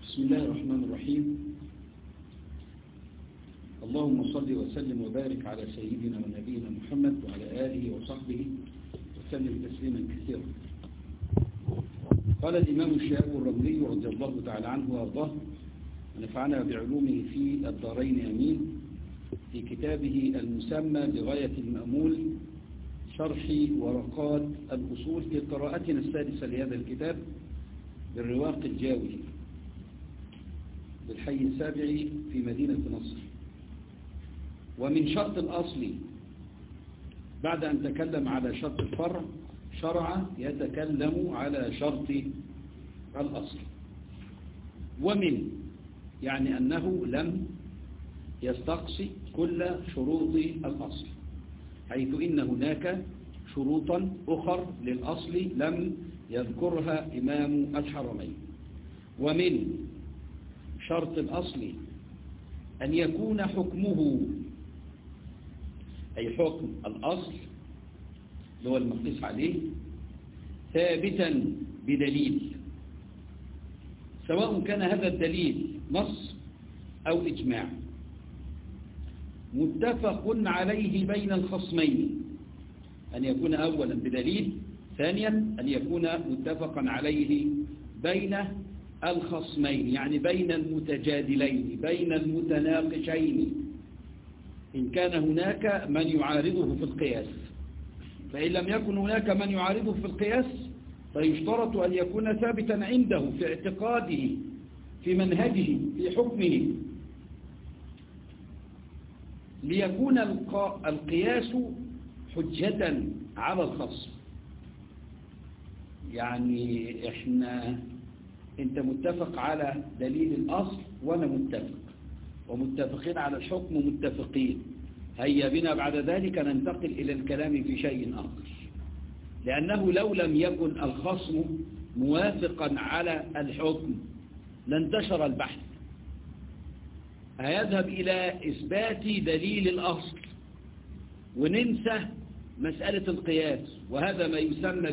بسم الله الرحمن الرحيم اللهم صل وسلم وبارك على سيدنا ونبينا محمد وعلى آله وصحبه وسلم تسليما كثيرا قال الإمام الشهاب الرملي رضي الله تعالى عنه وأرضاه ونفعنا بعلومه في الدارين أمين في كتابه المسمى بغاية المأمول شرح ورقات الأصول في قراءتنا السادسة لهذا الكتاب بالرواق الجاوي بالحي السابع في مدينة نصر ومن شرط الأصل بعد أن تكلم على شرط الفرع شرع يتكلم على شرط الأصل ومن يعني أنه لم يستقصي كل شروط الأصل حيث إن هناك شروطا أخر للأصل لم يذكرها إمام الحرمين ومن شرط الأصل أن يكون حكمه أي حكم الأصل اللي هو المقيس عليه ثابتا بدليل سواء كان هذا الدليل نص أو إجماع متفق عليه بين الخصمين أن يكون أولا بدليل ثانيا أن يكون متفقا عليه بين الخصمين يعني بين المتجادلين بين المتناقشين إن كان هناك من يعارضه في القياس فإن لم يكن هناك من يعارضه في القياس فيشترط أن يكون ثابتا عنده في اعتقاده في منهجه في حكمه ليكون القياس حجة على الخصم يعني احنا انت متفق على دليل الأصل وانا متفق ومتفقين على الحكم متفقين هيا بنا بعد ذلك ننتقل إلى الكلام في شيء آخر لأنه لو لم يكن الخصم موافقا على الحكم لانتشر البحث هيذهب إلى إثبات دليل الأصل وننسى مسألة القياس وهذا ما يسمى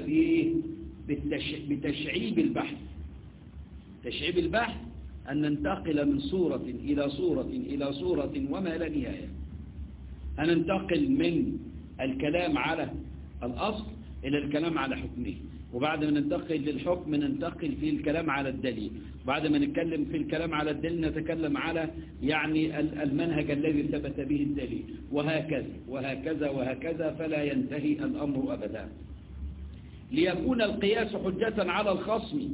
بتشعيب البحث تشعيب البحث أن ننتقل من صورة إلى صورة إلى صورة وما لا نهاية أن ننتقل من الكلام على الأصل إلى الكلام على حكمه وبعد ما ننتقل للحكم ننتقل في الكلام على الدليل بعد ما نتكلم في الكلام على الدليل نتكلم على يعني المنهج الذي ثبت به الدليل وهكذا وهكذا وهكذا فلا ينتهي الأمر أبدا ليكون القياس حجة على الخصم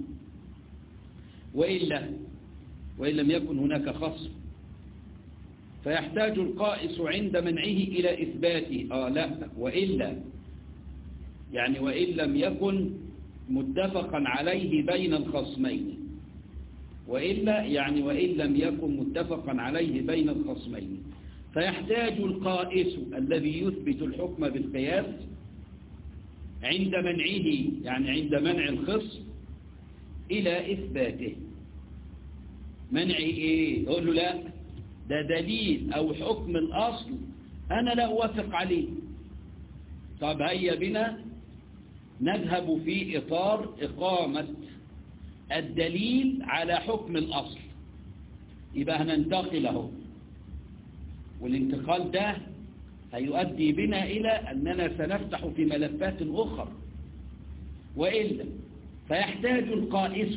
وإلا وإن لم يكن هناك خصم فيحتاج القائس عند منعه إلى إثباته آه لا وإلا يعني وإن لم يكن متفقا عليه بين الخصمين وإلا يعني وإن لم يكن متفقا عليه بين الخصمين فيحتاج القائس الذي يثبت الحكم بالقياس عند منعه يعني عند منع الخصم إلى إثباته منع إيه يقول له لا ده دليل أو حكم الأصل أنا لا أوافق عليه طب هيا بنا نذهب في إطار إقامة الدليل على حكم الأصل يبقى هننتقل اهو والانتقال ده هيؤدي بنا إلى أننا سنفتح في ملفات أخرى وإلا فيحتاج القائس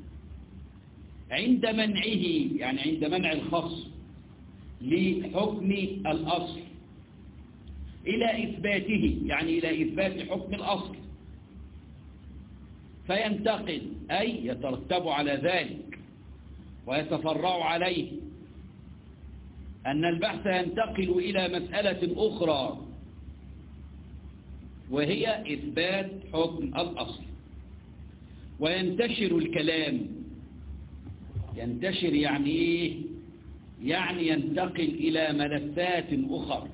عند منعه يعني عند منع الخصم لحكم الأصل إلى إثباته يعني إلى إثبات حكم الأصل فينتقل أي يترتب على ذلك ويتفرع عليه أن البحث ينتقل إلى مسألة أخرى وهي إثبات حكم الأصل وينتشر الكلام ينتشر يعني إيه؟ يعني ينتقل إلى ملفات أخرى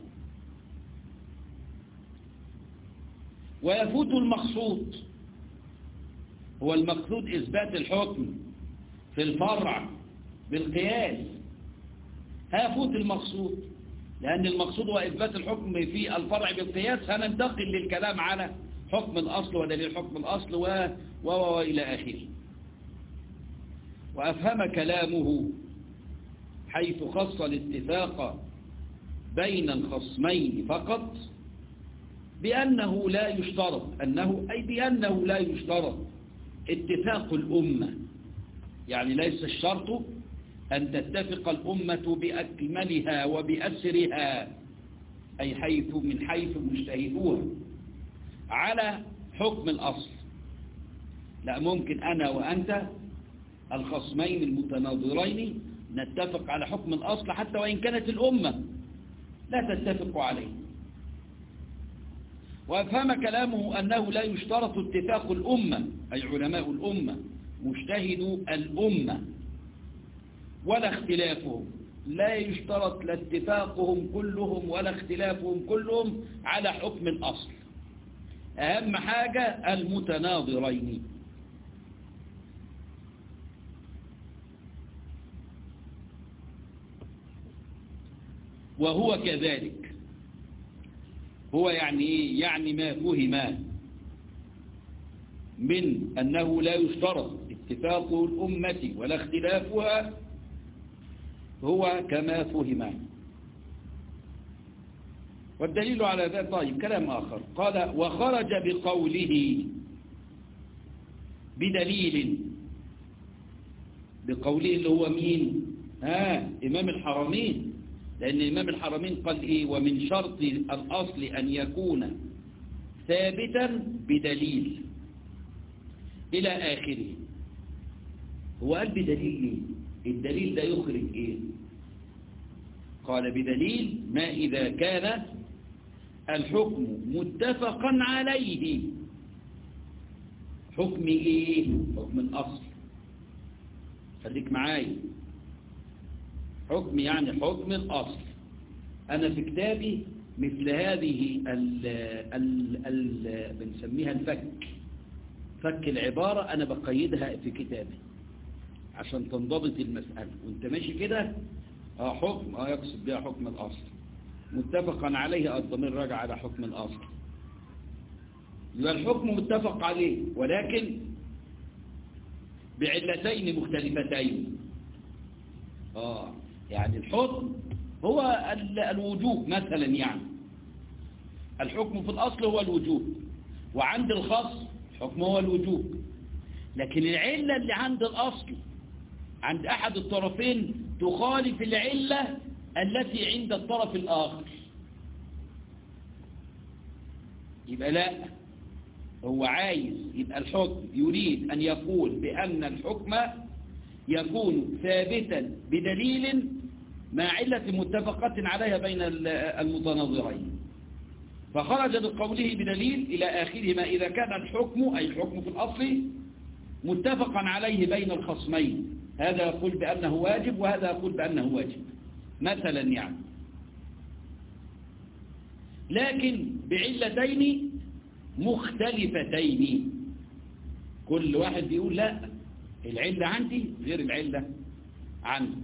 ويفوت المقصود هو المقصود إثبات الحكم في الفرع بالقياس هيفوت المقصود لأن المقصود هو إثبات الحكم في الفرع بالقياس هننتقل للكلام على حكم الأصل ودليل حكم الأصل و و وإلى آخره وأفهم كلامه حيث خص الاتفاق بين الخصمين فقط بأنه لا يشترط أنه أي بأنه لا يشترط اتفاق الأمة يعني ليس الشرط أن تتفق الأمة بأكملها وبأسرها أي حيث من حيث مجتهدوها على حكم الأصل لا ممكن أنا وأنت الخصمين المتناظرين نتفق على حكم الأصل حتى وإن كانت الأمة لا تتفق عليه وأفهم كلامه أنه لا يشترط اتفاق الأمة أي علماء الأمة مجتهدوا الأمة ولا اختلافهم لا يشترط لا اتفاقهم كلهم ولا اختلافهم كلهم على حكم الأصل أهم حاجة المتناظرين وهو كذلك هو يعني إيه؟ يعني ما فهم من أنه لا يشترط اتفاق الأمة ولا اختلافها هو كما فهم والدليل على ذلك طيب كلام آخر قال وخرج بقوله بدليل بقوله اللي هو مين ها إمام الحرمين لأن إمام الحرمين قال إيه ومن شرط الأصل أن يكون ثابتا بدليل إلى آخره هو قال بدليل إيه الدليل ده يخرج إيه قال بدليل ما إذا كان الحكم متفقا عليه حكم إيه حكم الأصل خليك معايا حكم يعني حكم الأصل أنا في كتابي مثل هذه ال ال ال بنسميها الفك فك العبارة أنا بقيدها في كتابي عشان تنضبط المسألة وانت ماشي كده اه حكم اه يقصد بها حكم الأصل متفقا عليه الضمير راجع على حكم الأصل يبقى الحكم متفق عليه ولكن بعلتين مختلفتين اه يعني الحكم هو الوجوب مثلا يعني الحكم في الأصل هو الوجوب وعند الخاص الحكم هو الوجوب لكن العلة اللي عند الأصل عند أحد الطرفين تخالف العلة التي عند الطرف الآخر يبقى لا هو عايز يبقى الحكم يريد أن يقول بأن الحكم يكون ثابتا بدليل مع علة متفقة عليها بين المتناظرين فخرج بقوله بدليل إلى آخره ما إذا كان الحكم أي الحكم في الأصل متفقا عليه بين الخصمين هذا يقول بأنه واجب وهذا يقول بأنه واجب مثلا يعني لكن بعلتين مختلفتين كل واحد بيقول لا العلة عندي غير العلة عندي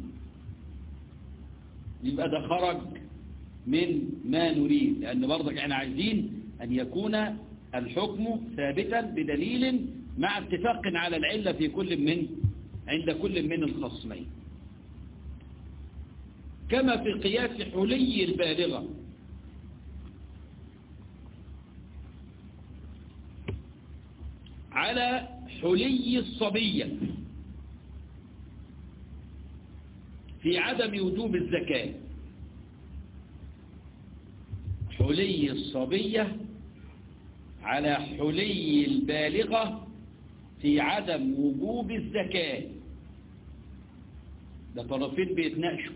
يبقى ده خرج من ما نريد لأن برضك احنا عايزين أن يكون الحكم ثابتا بدليل مع اتفاق على العلة في كل من عند كل من الخصمين كما في قياس حلي البالغة على حلي الصبية في عدم وجوب الزكاة حلي الصبية على حلي البالغة في عدم وجوب الزكاة ده طرفين بيتناقشوا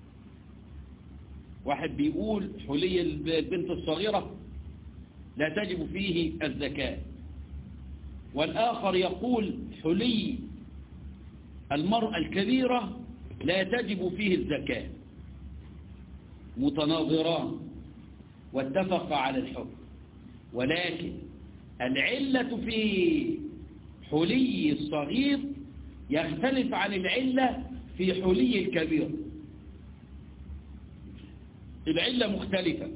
واحد بيقول حلي البنت الصغيرة لا تجب فيه الزكاة والآخر يقول حلي المرأة الكبيرة لا تجب فيه الزكاة متناظران واتفق على الحكم ولكن العلة في حلي الصغير يختلف عن العلة في حلي الكبير العلة مختلفة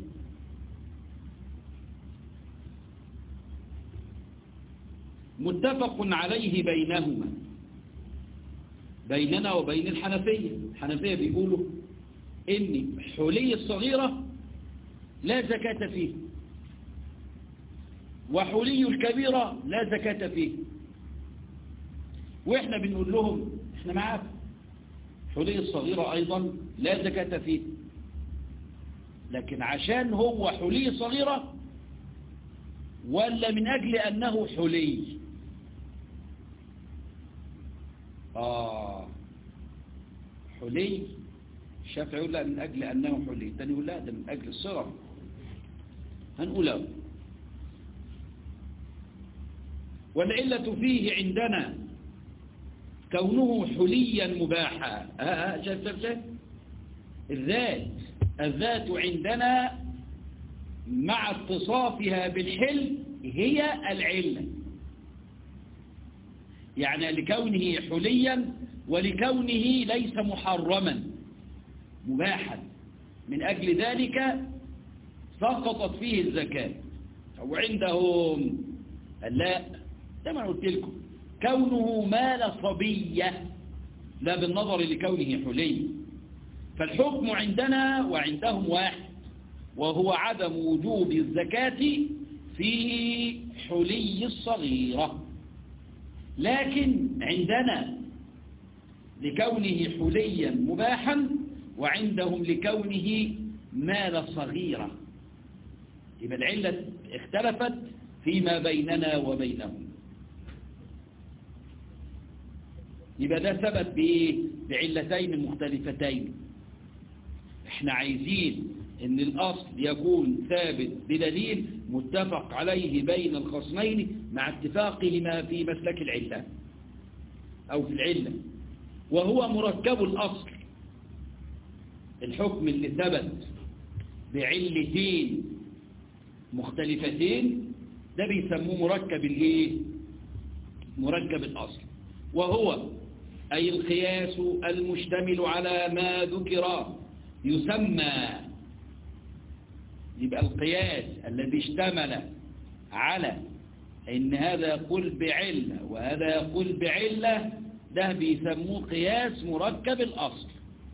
متفق عليه بينهما بيننا وبين الحنفية الحنفية بيقولوا إن حلي الصغيرة لا زكاة فيه وحلي الكبيرة لا زكاة فيه وإحنا بنقول لهم إحنا معاكم حلي الصغيرة أيضا لا زكاة فيه لكن عشان هو حلي صغيرة ولا من أجل أنه حلي آه حلي الشافعي يقول لا من أجل أنه حلي الثاني يقول لا ده من أجل الصغر هنقوله والعلة فيه عندنا كونه حليا مباحا ها ها شاف شاف شاف الذات الذات عندنا مع اتصافها بالحل هي العلة يعني لكونه حليا ولكونه ليس محرما مباحا من أجل ذلك سقطت فيه الزكاة وعندهم لا ده ما قلت لكم كونه مال صبية لا بالنظر لكونه حلي فالحكم عندنا وعندهم واحد وهو عدم وجوب الزكاة في حلي الصغيرة لكن عندنا لكونه حليا مباحا وعندهم لكونه مال صغيرة يبقى العلة اختلفت فيما بيننا وبينهم يبقى ده ثبت بإيه؟ بعلتين مختلفتين احنا عايزين ان الاصل يكون ثابت بدليل متفق عليه بين الخصمين مع اتفاقهما في مسلك العلة او في العلة وهو مركب الاصل الحكم اللي ثبت بعلتين مختلفتين ده بيسموه مركب الايه مركب الاصل وهو أي القياس المشتمل على ما ذكر يسمى يبقى القياس الذي اشتمل على ان هذا يقول بعلة وهذا يقول بعلة ده بيسموه قياس مركب الأصل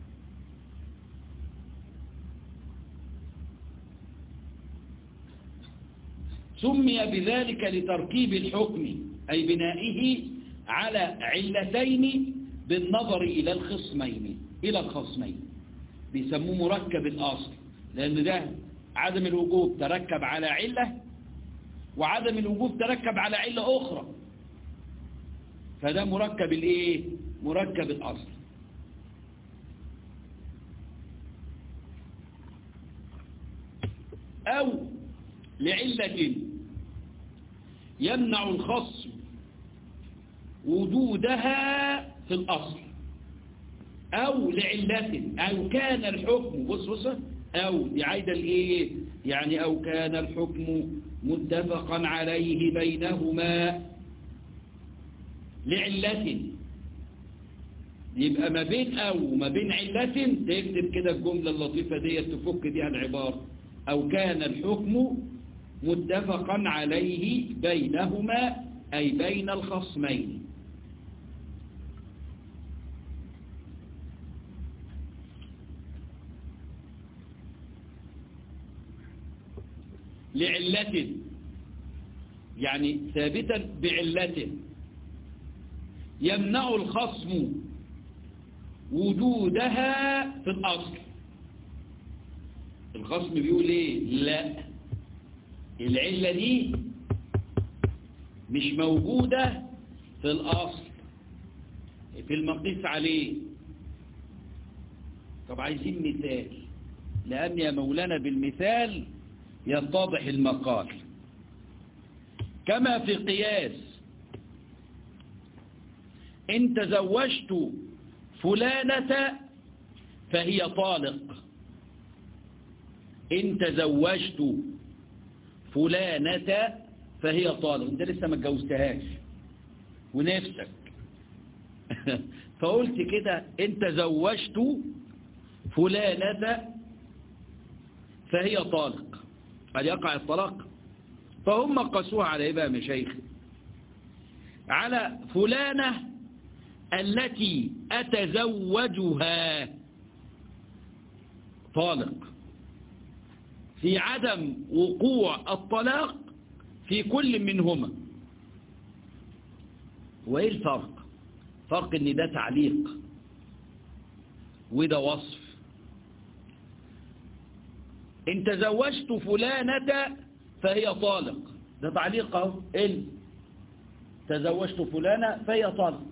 سمي بذلك لتركيب الحكم أي بنائه على علتين بالنظر إلى الخصمين إلى الخصمين بيسموه مركب الأصل لأن ده عدم الوجوب تركب على علة وعدم الوجوب تركب على علة أخرى فده مركب الإيه؟ مركب الأصل أو لعلة يمنع الخصم وجودها في الأصل أو لعلة أو كان الحكم بص بص أو دي عايدة الإيه يعني أو كان الحكم متفقا عليه بينهما لعلة يبقى ما بين أو وما بين علة تكتب كده الجملة اللطيفة دي تفك بيها العبارة أو كان الحكم متفقا عليه بينهما أي بين الخصمين لعلة يعني ثابتا بعلة يمنع الخصم وجودها في الأصل الخصم بيقول ايه لا العلة دي مش موجودة في الأصل في المقيس عليه طب عايزين مثال لأن يا مولانا بالمثال يتضح المقال كما في قياس إن تزوجت فلانة فهي طالق إن تزوجت فلانة فهي طالق انت لسه ما اتجوزتهاش ونفسك فقلت كده إن تزوجت فلانة فهي طالق قد يقع الطلاق فهم قسوها على ايه بقى مشايخ على فلانة التي أتزوجها طالق في عدم وقوع الطلاق في كل منهما وإيه الفرق فرق ان ده تعليق وده وصف ان تزوجت فلانة فهي طالق ده تعليق اهو ان تزوجت فلانة فهي طالق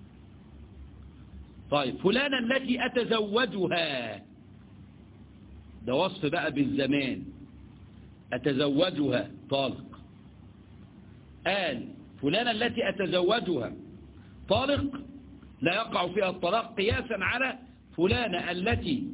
طيب فلانة التي أتزوجها ده وصف بقى بالزمان أتزوجها طالق قال فلانة التي أتزوجها طالق لا يقع فيها الطلاق قياسا على فلانة التي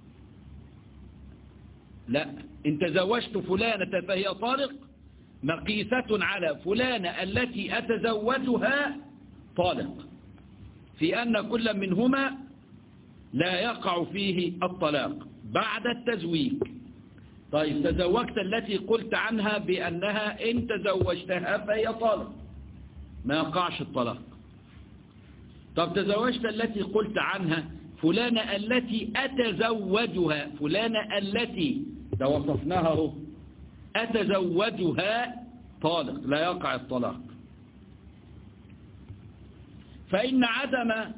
لا إن تزوجت فلانة فهي طالق مقيسة على فلانة التي أتزوجها طالق في أن كل منهما لا يقع فيه الطلاق بعد التزويج طيب تزوجت التي قلت عنها بأنها إن تزوجتها فهي طالق ما يقعش الطلاق طب تزوجت التي قلت عنها فلانة التي أتزوجها فلانة التي ده وصفناها اهو أتزوجها طالق لا يقع الطلاق فإن عدم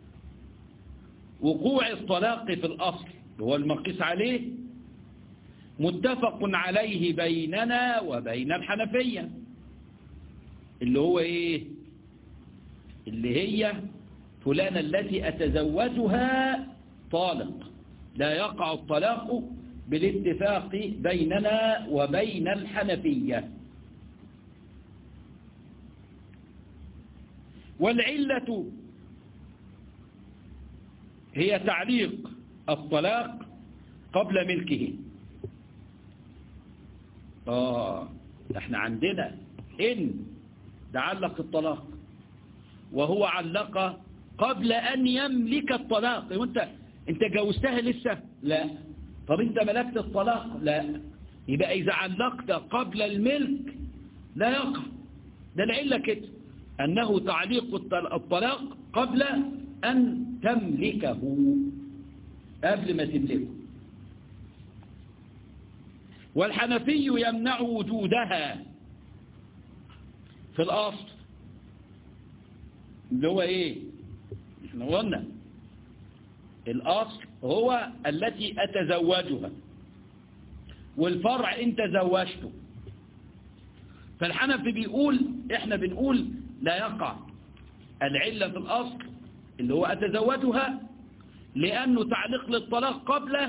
وقوع الطلاق في الأصل هو المقيس عليه متفق عليه بيننا وبين الحنفية اللي هو ايه اللي هي فلانة التي أتزوجها طالق لا يقع الطلاق بالاتفاق بيننا وبين الحنفية والعلة هي تعليق الطلاق قبل ملكه آه احنا عندنا إن تعلق الطلاق وهو علق قبل أن يملك الطلاق وانت انت جوزتها لسه لا طب انت ملكت الطلاق لا يبقى إذا علقت قبل الملك لا يقع ده العلة كده أنه تعليق الطلاق قبل أن تملكه قبل ما تملكه والحنفي يمنع وجودها في الأصل اللي هو إيه احنا قلنا الأصل هو التي أتزوجها والفرع إن تزوجته فالحنفي بيقول احنا بنقول لا يقع العلة في الأصل اللي هو أتزوجها لأنه تعليق للطلاق قبل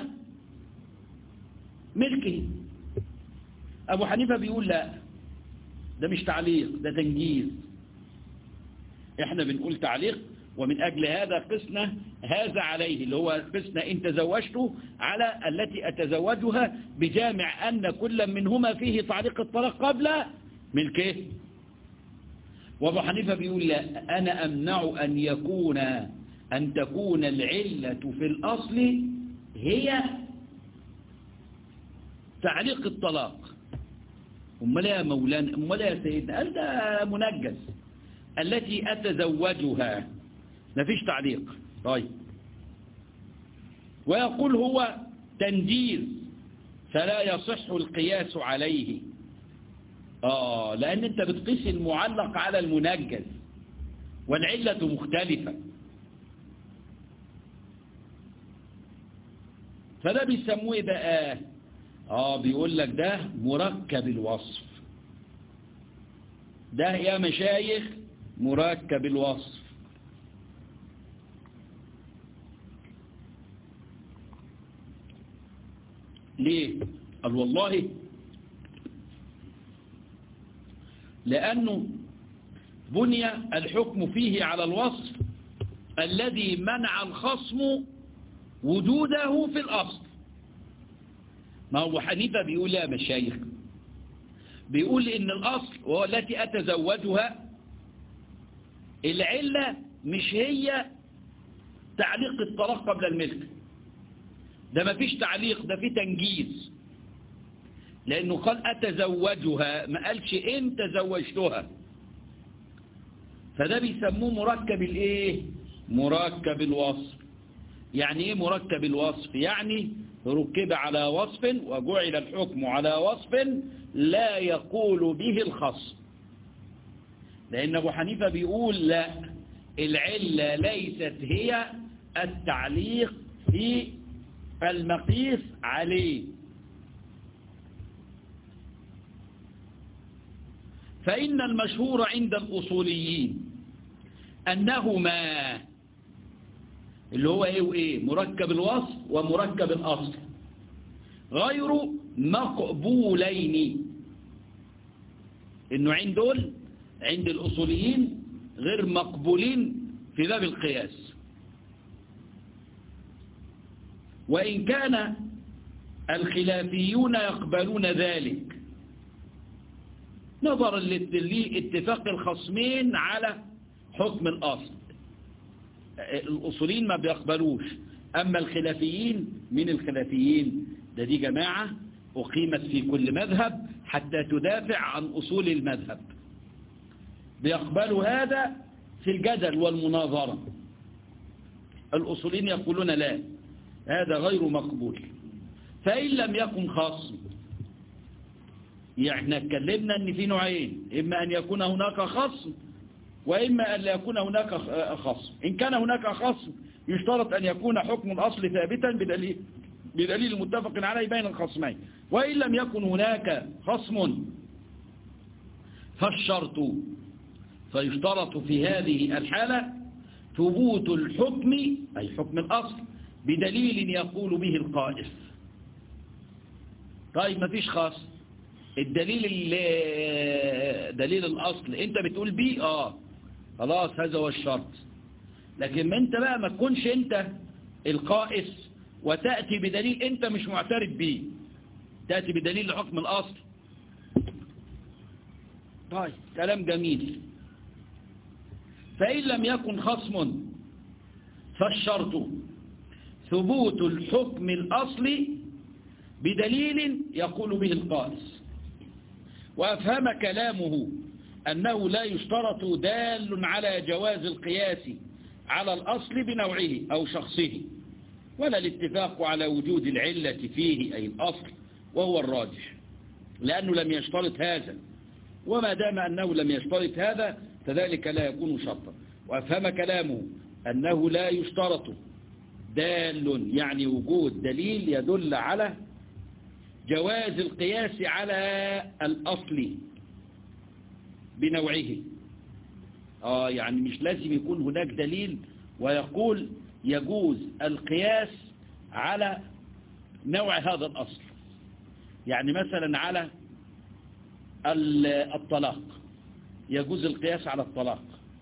ملكه أبو حنيفة بيقول لا ده مش تعليق ده تنجيز احنا بنقول تعليق ومن أجل هذا قسنا هذا عليه اللي هو قسنا إن تزوجته على التي أتزوجها بجامع أن كل منهما فيه تعليق الطلاق قبل ملكه وابو حنيفة بيقول لا أنا أمنع أن يكون أن تكون العلة في الأصل هي تعليق الطلاق أمال يا مولانا أمال يا سيدنا قال ده منجز التي أتزوجها ما فيش تعليق طيب ويقول هو تنجيز فلا يصح القياس عليه آه لأن أنت بتقيس المعلق على المنجز والعلة مختلفة فده بيسموه بقى آه بيقول لك ده مركب الوصف ده يا مشايخ مركب الوصف ليه قال والله لأنه بني الحكم فيه على الوصف الذي منع الخصم وجوده في الأصل ما هو حنيفة بيقول يا مشايخ بيقول إن الأصل وهو التي أتزوجها العلة مش هي تعليق الطلاق قبل الملك ده ما فيش تعليق ده في تنجيز لأنه قال أتزوجها ما قالش إن تزوجتها فده بيسموه مركب الإيه مركب الوصف يعني ايه مركب الوصف يعني ركب على وصف وجعل الحكم على وصف لا يقول به الخصم لأن أبو حنيفة بيقول لا العلة ليست هي التعليق في المقيس عليه فإن المشهور عند الأصوليين أنهما اللي هو إيه وإيه مركب الوصف ومركب الأصل غير مقبولين النوعين دول عند الأصوليين غير مقبولين في باب القياس وإن كان الخلافيون يقبلون ذلك نظرا لاتفاق الخصمين على حكم الأصل الأصوليين ما بيقبلوش أما الخلافيين من الخلافيين ده دي جماعة أقيمت في كل مذهب حتى تدافع عن أصول المذهب بيقبلوا هذا في الجدل والمناظرة الأصولين يقولون لا هذا غير مقبول فإن لم يكن خاص يعني اتكلمنا ان في نوعين اما ان يكون هناك خصم واما ان لا يكون هناك خصم ان كان هناك خصم يشترط ان يكون حكم الاصل ثابتا بدليل بدليل متفق عليه بين الخصمين وان لم يكن هناك خصم فالشرط فيشترط في هذه الحالة ثبوت الحكم أي حكم الأصل بدليل يقول به القائف طيب ما فيش خاص الدليل دليل الأصل انت بتقول بيه اه خلاص هذا هو الشرط لكن ما انت بقى ما تكونش انت القائس وتأتي بدليل انت مش معترف بيه تأتي بدليل حكم الأصل طيب كلام جميل فإن لم يكن خصم فالشرط ثبوت الحكم الأصلي بدليل يقول به القائس وأفهم كلامه أنه لا يشترط دال على جواز القياس على الأصل بنوعه أو شخصه ولا الاتفاق على وجود العلة فيه أي الأصل وهو الراجح لأنه لم يشترط هذا وما دام أنه لم يشترط هذا فذلك لا يكون شرطا وأفهم كلامه أنه لا يشترط دال يعني وجود دليل يدل على جواز القياس على الأصل بنوعه آه يعني مش لازم يكون هناك دليل ويقول يجوز القياس على نوع هذا الأصل يعني مثلا على الطلاق يجوز القياس على الطلاق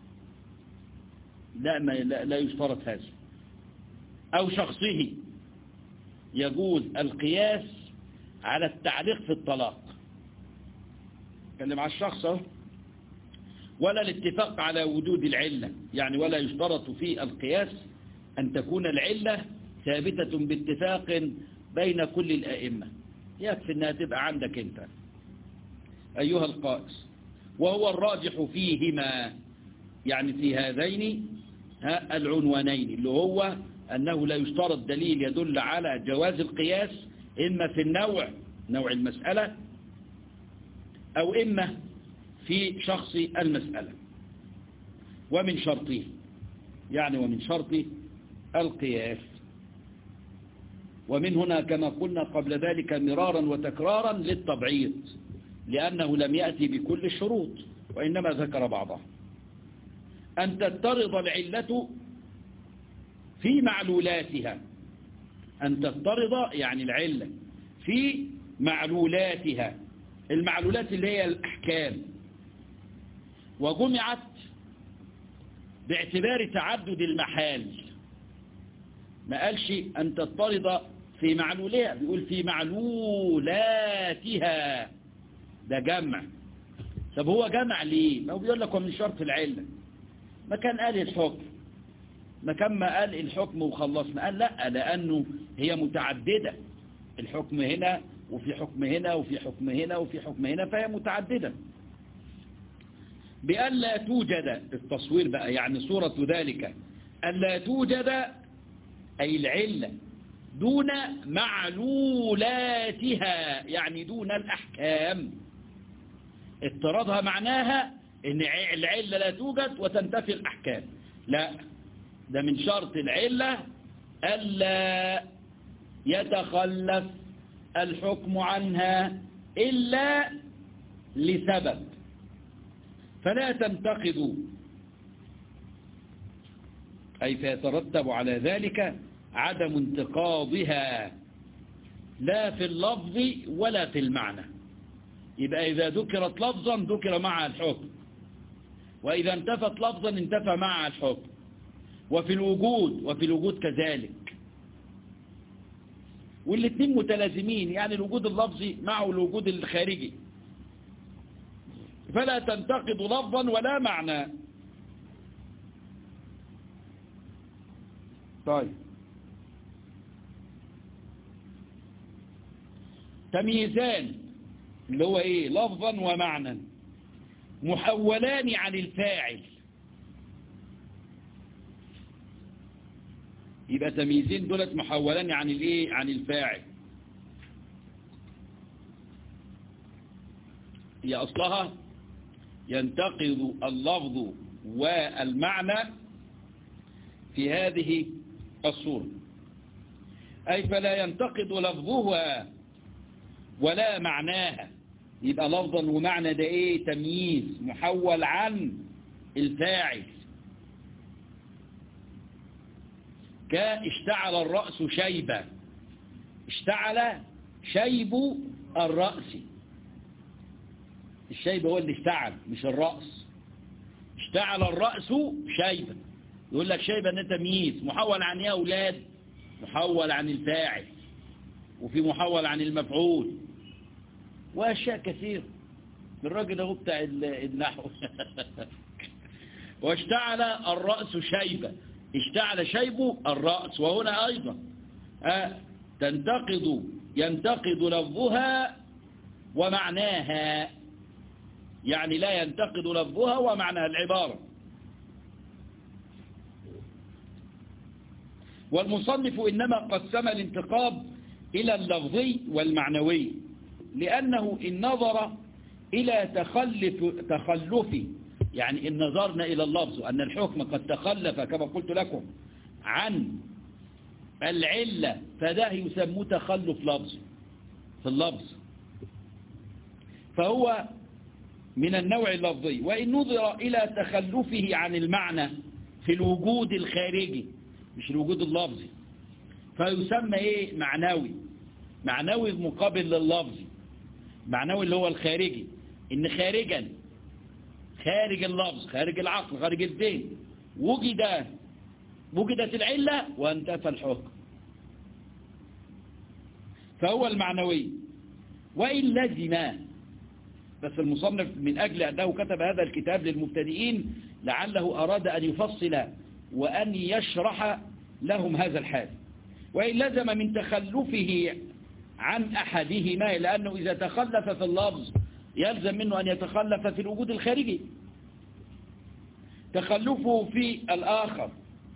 لا, ما لا, لا يشترط هذا أو شخصه يجوز القياس على التعليق في الطلاق كلم على الشخص اهو ولا الاتفاق على وجود العلة يعني ولا يشترط في القياس أن تكون العلة ثابتة باتفاق بين كل الأئمة يكفي أنها تبقى عندك أنت أيها القائس وهو الراجح فيهما يعني في هذين العنوانين اللي هو أنه لا يشترط دليل يدل على جواز القياس إما في النوع نوع المسألة أو إما في شخص المسألة ومن شرطه يعني ومن شرط القياس ومن هنا كما قلنا قبل ذلك مرارا وتكرارا للتبعيض لأنه لم يأتي بكل الشروط وإنما ذكر بعضها أن تضطرد العلة في معلولاتها أن تضطرد يعني العلة في معلولاتها المعلولات اللي هي الأحكام وجمعت باعتبار تعدد المحال ما قالش أن تضطرد في معلولها بيقول في معلولاتها ده جمع طب هو جمع ليه ما هو بيقول لك من شرط العلة ما كان قال الحكم ما كان ما قال الحكم وخلصنا قال لا لأنه هي متعددة الحكم هنا وفي حكم هنا وفي حكم هنا وفي حكم هنا فهي متعددة بأن لا توجد التصوير بقى يعني صورة ذلك ألا توجد أي العلة دون معلولاتها يعني دون الأحكام اضطرادها معناها ان العلة لا توجد وتنتفي الأحكام لا ده من شرط العلة ألا يتخلف الحكم عنها إلا لسبب فلا تنتقد أي فيترتب على ذلك عدم انتقاضها لا في اللفظ ولا في المعنى يبقى إذا ذكرت لفظا ذكر معها الحكم وإذا انتفت لفظا انتفى معها الحكم وفي الوجود وفي الوجود كذلك والاثنين متلازمين يعني الوجود اللفظي معه الوجود الخارجي فلا تنتقد لفظا ولا معنى طيب تمييزان اللي هو ايه لفظا ومعنى محولان عن الفاعل يبقى تمييزين دولت محولان عن الايه عن الفاعل هي اصلها ينتقض اللفظ والمعنى في هذه الصورة أي فلا ينتقد لفظها ولا معناها يبقى لفظا ومعنى ده ايه تمييز محول عن الفاعل كاشتعل الرأس شيبا اشتعل شيب الرأس الشيب هو اللي اشتعل مش الرأس اشتعل الرأس شيبا يقول لك شيبا ده تمييز محول عن ايه اولاد محول عن الفاعل وفي محول عن المفعول واشياء كثير الراجل اهو بتاع النحو واشتعل الرأس شيبة اشتعل شيب الرأس وهنا أيضا أه تنتقد ينتقد لفظها ومعناها يعني لا ينتقد لفظها ومعناها العبارة والمصنف إنما قسم الانتقاب إلى اللفظي والمعنوي لأنه إن نظر إلى تخلف, تخلف يعني إن نظرنا إلى اللفظ أن الحكم قد تخلف كما قلت لكم عن العلة فده يسمى تخلف لفظ في اللفظ فهو من النوع اللفظي وإن نظر إلى تخلفه عن المعنى في الوجود الخارجي مش الوجود اللفظي فيسمى إيه معنوي معنوي مقابل لللفظي معنوي اللي هو الخارجي إن خارجا خارج اللفظ خارج العقل خارج الذهن وجد وجدت العلة وانتفى الحكم فهو المعنوي وإن لزم بس المصنف من أجل أنه كتب هذا الكتاب للمبتدئين لعله أراد أن يفصل وأن يشرح لهم هذا الحال وإن لزم من تخلفه عن أحدهما لأنه إذا تخلف في اللفظ يلزم منه أن يتخلف في الوجود الخارجي تخلفه في الآخر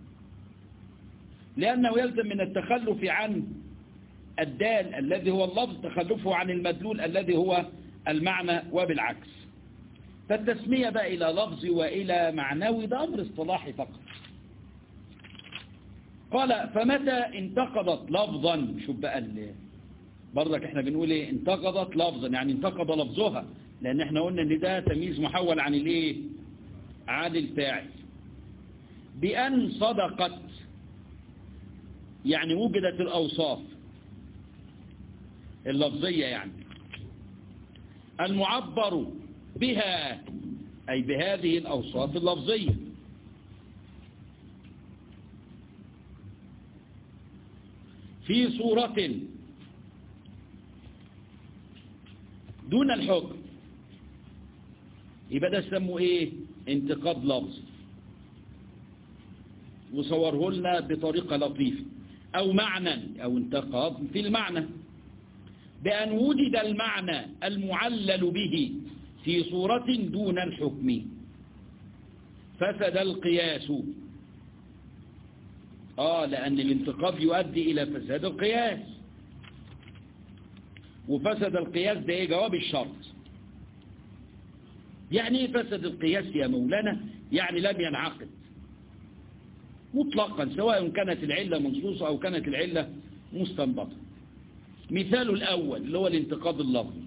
لأنه يلزم من التخلف عن الدال الذي هو اللفظ تخلفه عن المدلول الذي هو المعنى وبالعكس فالتسمية بقى إلى لفظ وإلى معنوي ده أمر اصطلاحي فقط قال فمتى انتقضت لفظا شوف بقى اللي برضك احنا بنقول ايه انتقضت لفظا يعني انتقض لفظها لان احنا قلنا ان ده تمييز محول عن الايه عن الفاعل بأن صدقت يعني وجدت الأوصاف اللفظية يعني المعبر بها أي بهذه الأوصاف اللفظية في صورة دون الحكم يبقى ده سموه ايه انتقاد لفظي وصوره لنا بطريقة لطيفة او معنى او انتقاد في المعنى بأن وجد المعنى المعلل به في صورة دون الحكم فسد القياس آه لأن الانتقاض يؤدي إلى فساد القياس وفسد القياس ده ايه جواب الشرط يعني ايه فسد القياس يا مولانا يعني لم ينعقد مطلقا سواء كانت العلة منصوصة أو كانت العلة مستنبطة مثال الأول اللي هو الانتقاض اللفظي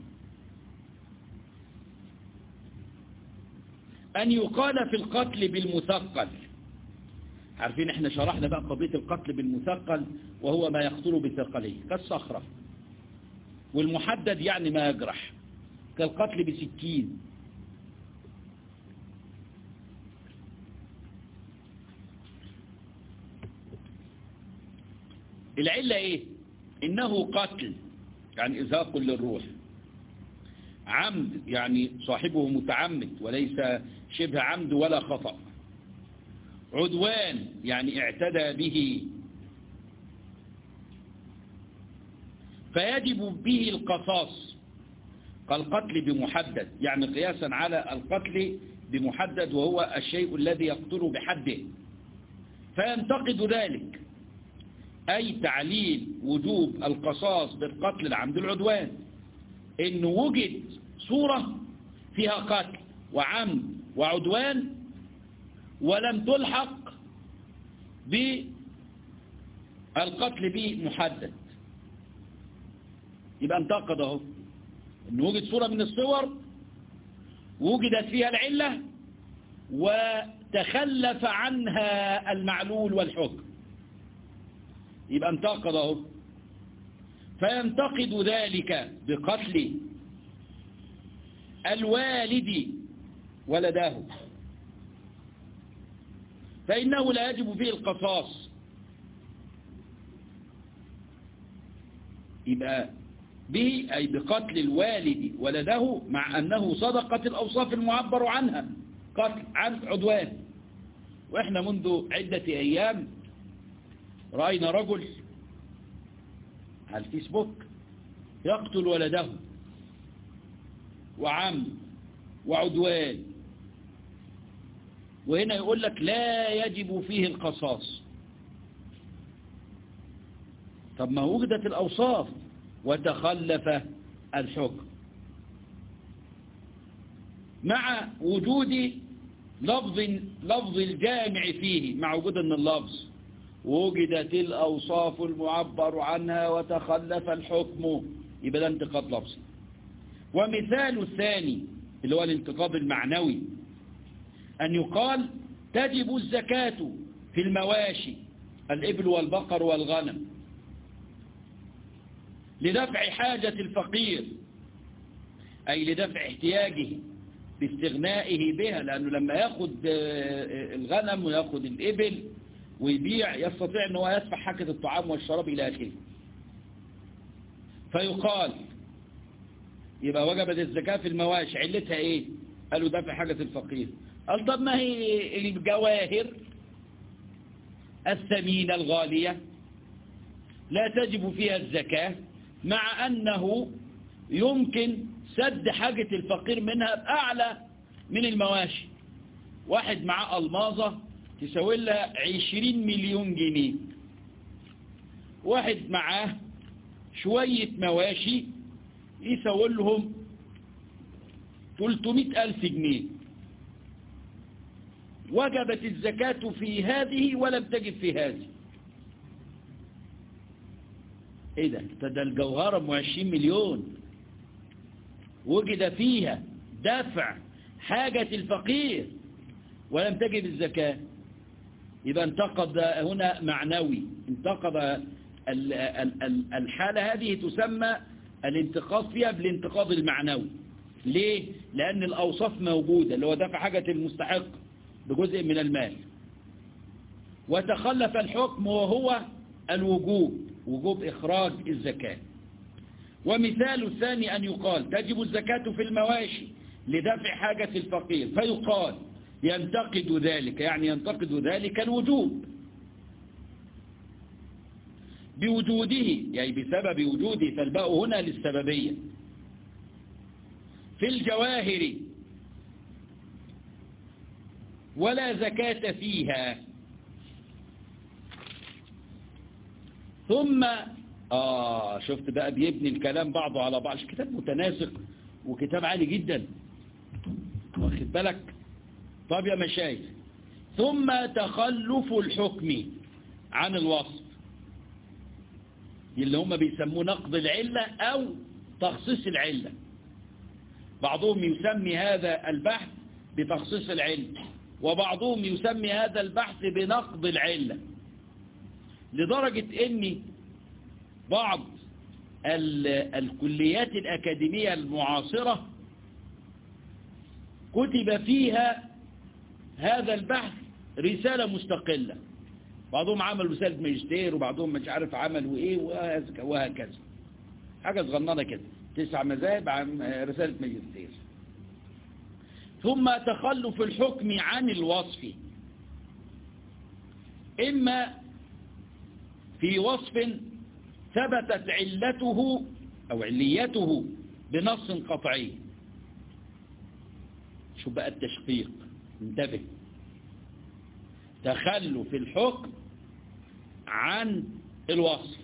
أن يقال في القتل بالمثقل عارفين احنا شرحنا بقى قضية القتل بالمثقل وهو ما يقتل بثقله كالصخرة والمحدد يعني ما يجرح كالقتل بسكين العلة ايه انه قتل يعني ازهاق للروح عمد يعني صاحبه متعمد وليس شبه عمد ولا خطأ عدوان يعني اعتدى به فيجب به القصاص كالقتل بمحدد يعني قياسا على القتل بمحدد وهو الشيء الذي يقتل بحده فينتقد ذلك أي تعليل وجوب القصاص بالقتل العمد العدوان إنه وجد صورة فيها قتل وعمد وعدوان ولم تلحق بالقتل بمحدد يبقى انتقد اهو ان وجد صورة من الصور وجدت فيها العلة وتخلف عنها المعلول والحكم يبقى انتقد اهو فينتقد ذلك بقتل الوالد ولده فإنه لا يجب فيه القصاص يبقى به أي بقتل الوالد ولده مع أنه صدقت الأوصاف المعبر عنها قتل عن عدوان وإحنا منذ عدة أيام رأينا رجل على الفيسبوك يقتل ولده وعم وعدوان وهنا يقول لك لا يجب فيه القصاص طب ما وجدت الأوصاف وتخلف الحكم مع وجود لفظ لفظ الجامع فيه مع وجود ان اللفظ وجدت الأوصاف المعبر عنها وتخلف الحكم يبقى ده انتقاد لفظي ومثال الثاني اللي هو الانتقاد المعنوي أن يقال تجب الزكاة في المواشي الإبل والبقر والغنم لدفع حاجة الفقير أي لدفع احتياجه باستغنائه بها لأنه لما يأخذ الغنم ويأخذ الإبل ويبيع يستطيع أنه يدفع حاجة الطعام والشراب إلى آخره فيقال يبقى وجبت الزكاة في المواشي علتها إيه قالوا دفع حاجة الفقير قال طب ما هي الجواهر الثمينة الغالية لا تجب فيها الزكاة مع أنه يمكن سد حاجة الفقير منها بأعلى من المواشي واحد معاه ألماظة تساوي لها عشرين مليون جنيه واحد معاه شوية مواشي يساوي لهم 300 ألف جنيه وجبت الزكاة في هذه ولم تجب في هذه ايه ده ده الجوهرة ام 20 مليون وجد فيها دفع حاجة الفقير ولم تجب الزكاة يبقى انتقد هنا معنوي انتقد الحالة هذه تسمى الانتقاض فيها بالانتقاض المعنوي ليه؟ لأن الأوصاف موجودة اللي هو دفع حاجة المستحق بجزء من المال وتخلف الحكم وهو الوجوب وجوب إخراج الزكاة ومثال الثاني أن يقال تجب الزكاة في المواشي لدفع حاجة الفقير فيقال ينتقد ذلك يعني ينتقد ذلك الوجوب بوجوده يعني بسبب وجوده فالباء هنا للسببية في الجواهر ولا زكاة فيها ثم آه شفت بقى بيبني الكلام بعضه على بعض كتاب متناسق وكتاب عالي جدا واخد بالك طب يا مشايخ ثم تخلف الحكم عن الوصف اللي هم بيسموه نقض العلة أو تخصيص العلة بعضهم يسمي هذا البحث بتخصيص العلة وبعضهم يسمي هذا البحث بنقض العلة لدرجة ان بعض الكليات الأكاديمية المعاصرة كتب فيها هذا البحث رسالة مستقلة بعضهم عمل رسالة ماجستير وبعضهم مش عارف عملوا ايه وهكذا حاجة صغننة كده تسع مذاهب عن رسالة ماجستير ثم تخلف الحكم عن الوصف إما في وصف ثبتت علته أو عليته بنص قطعي شو بقى التشقيق انتبه تخلف الحكم عن الوصف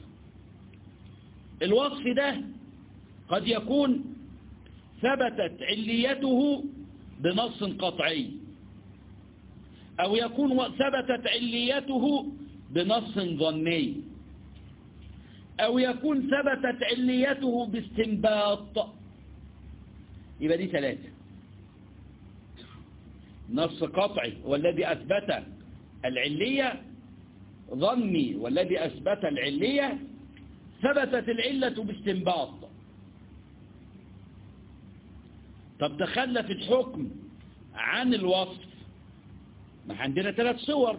الوصف ده قد يكون ثبتت عليته بنص قطعي أو يكون ثبتت عليته بنص ظني أو يكون ثبتت عليته باستنباط يبقى دي ثلاثة نص قطعي والذي أثبت العلية ظني والذي أثبت العلية ثبتت العلة باستنباط طب تخلف الحكم عن الوصف ما عندنا ثلاث صور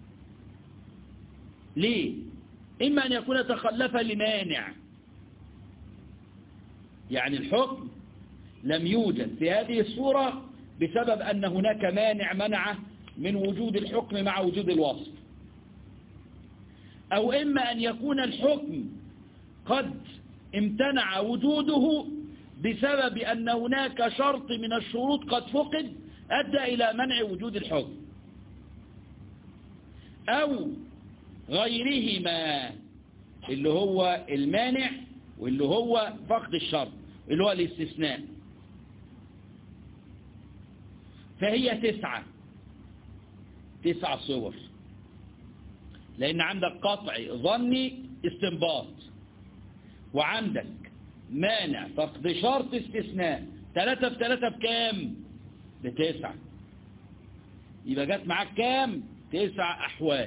ليه إما أن يكون تخلف لمانع يعني الحكم لم يوجد في هذه الصورة بسبب أن هناك مانع منعه من وجود الحكم مع وجود الوصف أو إما أن يكون الحكم قد امتنع وجوده بسبب أن هناك شرط من الشروط قد فقد أدى إلى منع وجود الحكم أو غيرهما اللي هو المانع واللي هو فقد الشرط اللي هو الاستثناء فهي تسعة تسع صور لأن عندك قطع ظني استنباط وعندك مانع فقد شرط استثناء ثلاثة في ثلاثة بكام بتسعة يبقى جت معاك كام تسع أحوال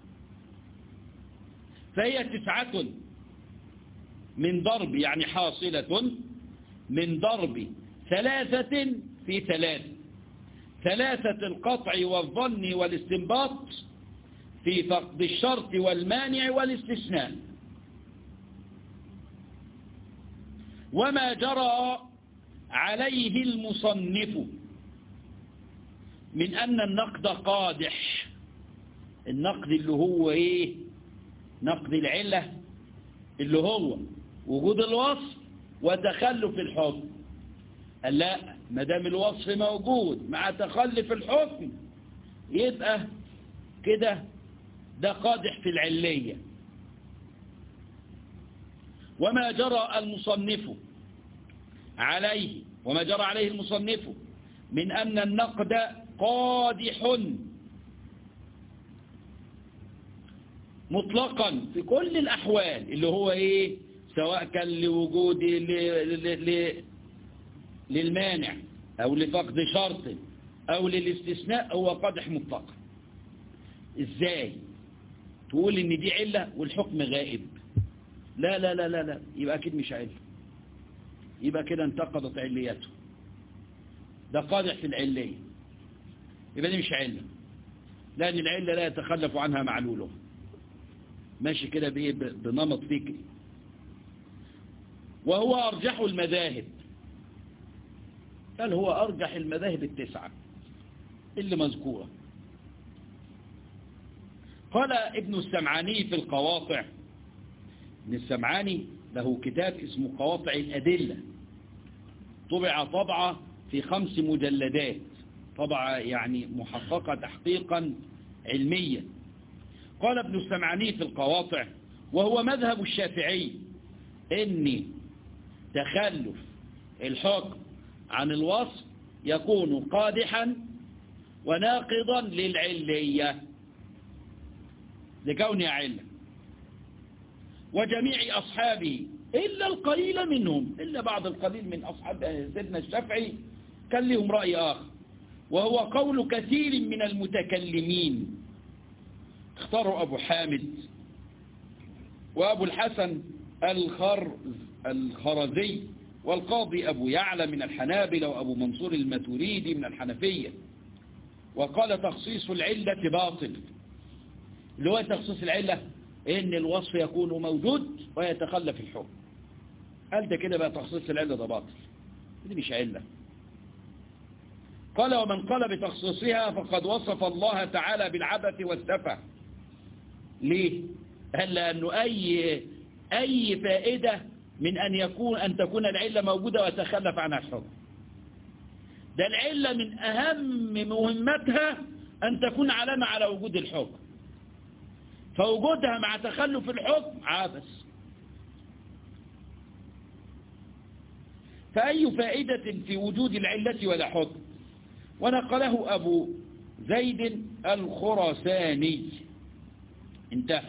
فهي تسعة من ضرب يعني حاصلة من ضرب ثلاثة في ثلاثة ثلاثة القطع والظن والاستنباط في فقد الشرط والمانع والاستثناء وما جرى عليه المصنف من أن النقد قادح النقد اللي هو إيه نقد العلة اللي هو وجود الوصف وتخلف الحكم قال لا ما دام الوصف موجود مع تخلف الحكم يبقى كده ده قادح في العلية وما جرى المصنف عليه وما جرى عليه المصنف من أن النقد قادح مطلقا في كل الأحوال اللي هو إيه سواء كان لوجود للمانع أو لفقد شرط أو للاستثناء هو قادح مطلقا إزاي تقول إن دي علة والحكم غائب لا لا لا لا لا يبقى أكيد مش علة يبقى كده انتقضت عليته ده قادح في العلية يبقى دي مش علة لأن العلة لا يتخلف عنها معلوله ماشي كده بإيه بنمط فكري وهو أرجح المذاهب بل هو أرجح المذاهب التسعة اللي مذكورة قال ابن السمعاني في القواطع ابن السمعاني له كتاب اسمه قواطع الأدلة طبع طبعة في خمس مجلدات طبعة يعني محققة تحقيقا علميا قال ابن السمعاني في القواطع وهو مذهب الشافعي ان تخلف الحكم عن الوصف يكون قادحا وناقضا للعلية لكونها علة وجميع أصحابه إلا القليل منهم إلا بعض القليل من أصحاب سيدنا الشافعي كان لهم رأي آخر وهو قول كثير من المتكلمين اختاروا أبو حامد وأبو الحسن الخرز الخرزي والقاضي أبو يعلى من الحنابلة وأبو منصور المتوريدي من الحنفية وقال تخصيص العلة باطل اللي هو تخصيص العلة إن الوصف يكون موجود ويتخلف الحكم قال ده كده بقى تخصيص العلة ده باطل دي مش علة قال ومن قال بتخصيصها فقد وصف الله تعالى بالعبث والسفة ليه؟ قال لأنه أي, أي فائدة من أن يكون أن تكون العلة موجودة وتخلف عنها الحكم ده العلة من أهم مهمتها أن تكون علامة على وجود الحكم فوجودها مع تخلف الحكم عابس فأي فائدة في وجود العلة ولا حكم ونقله أبو زيد الخرساني انتهى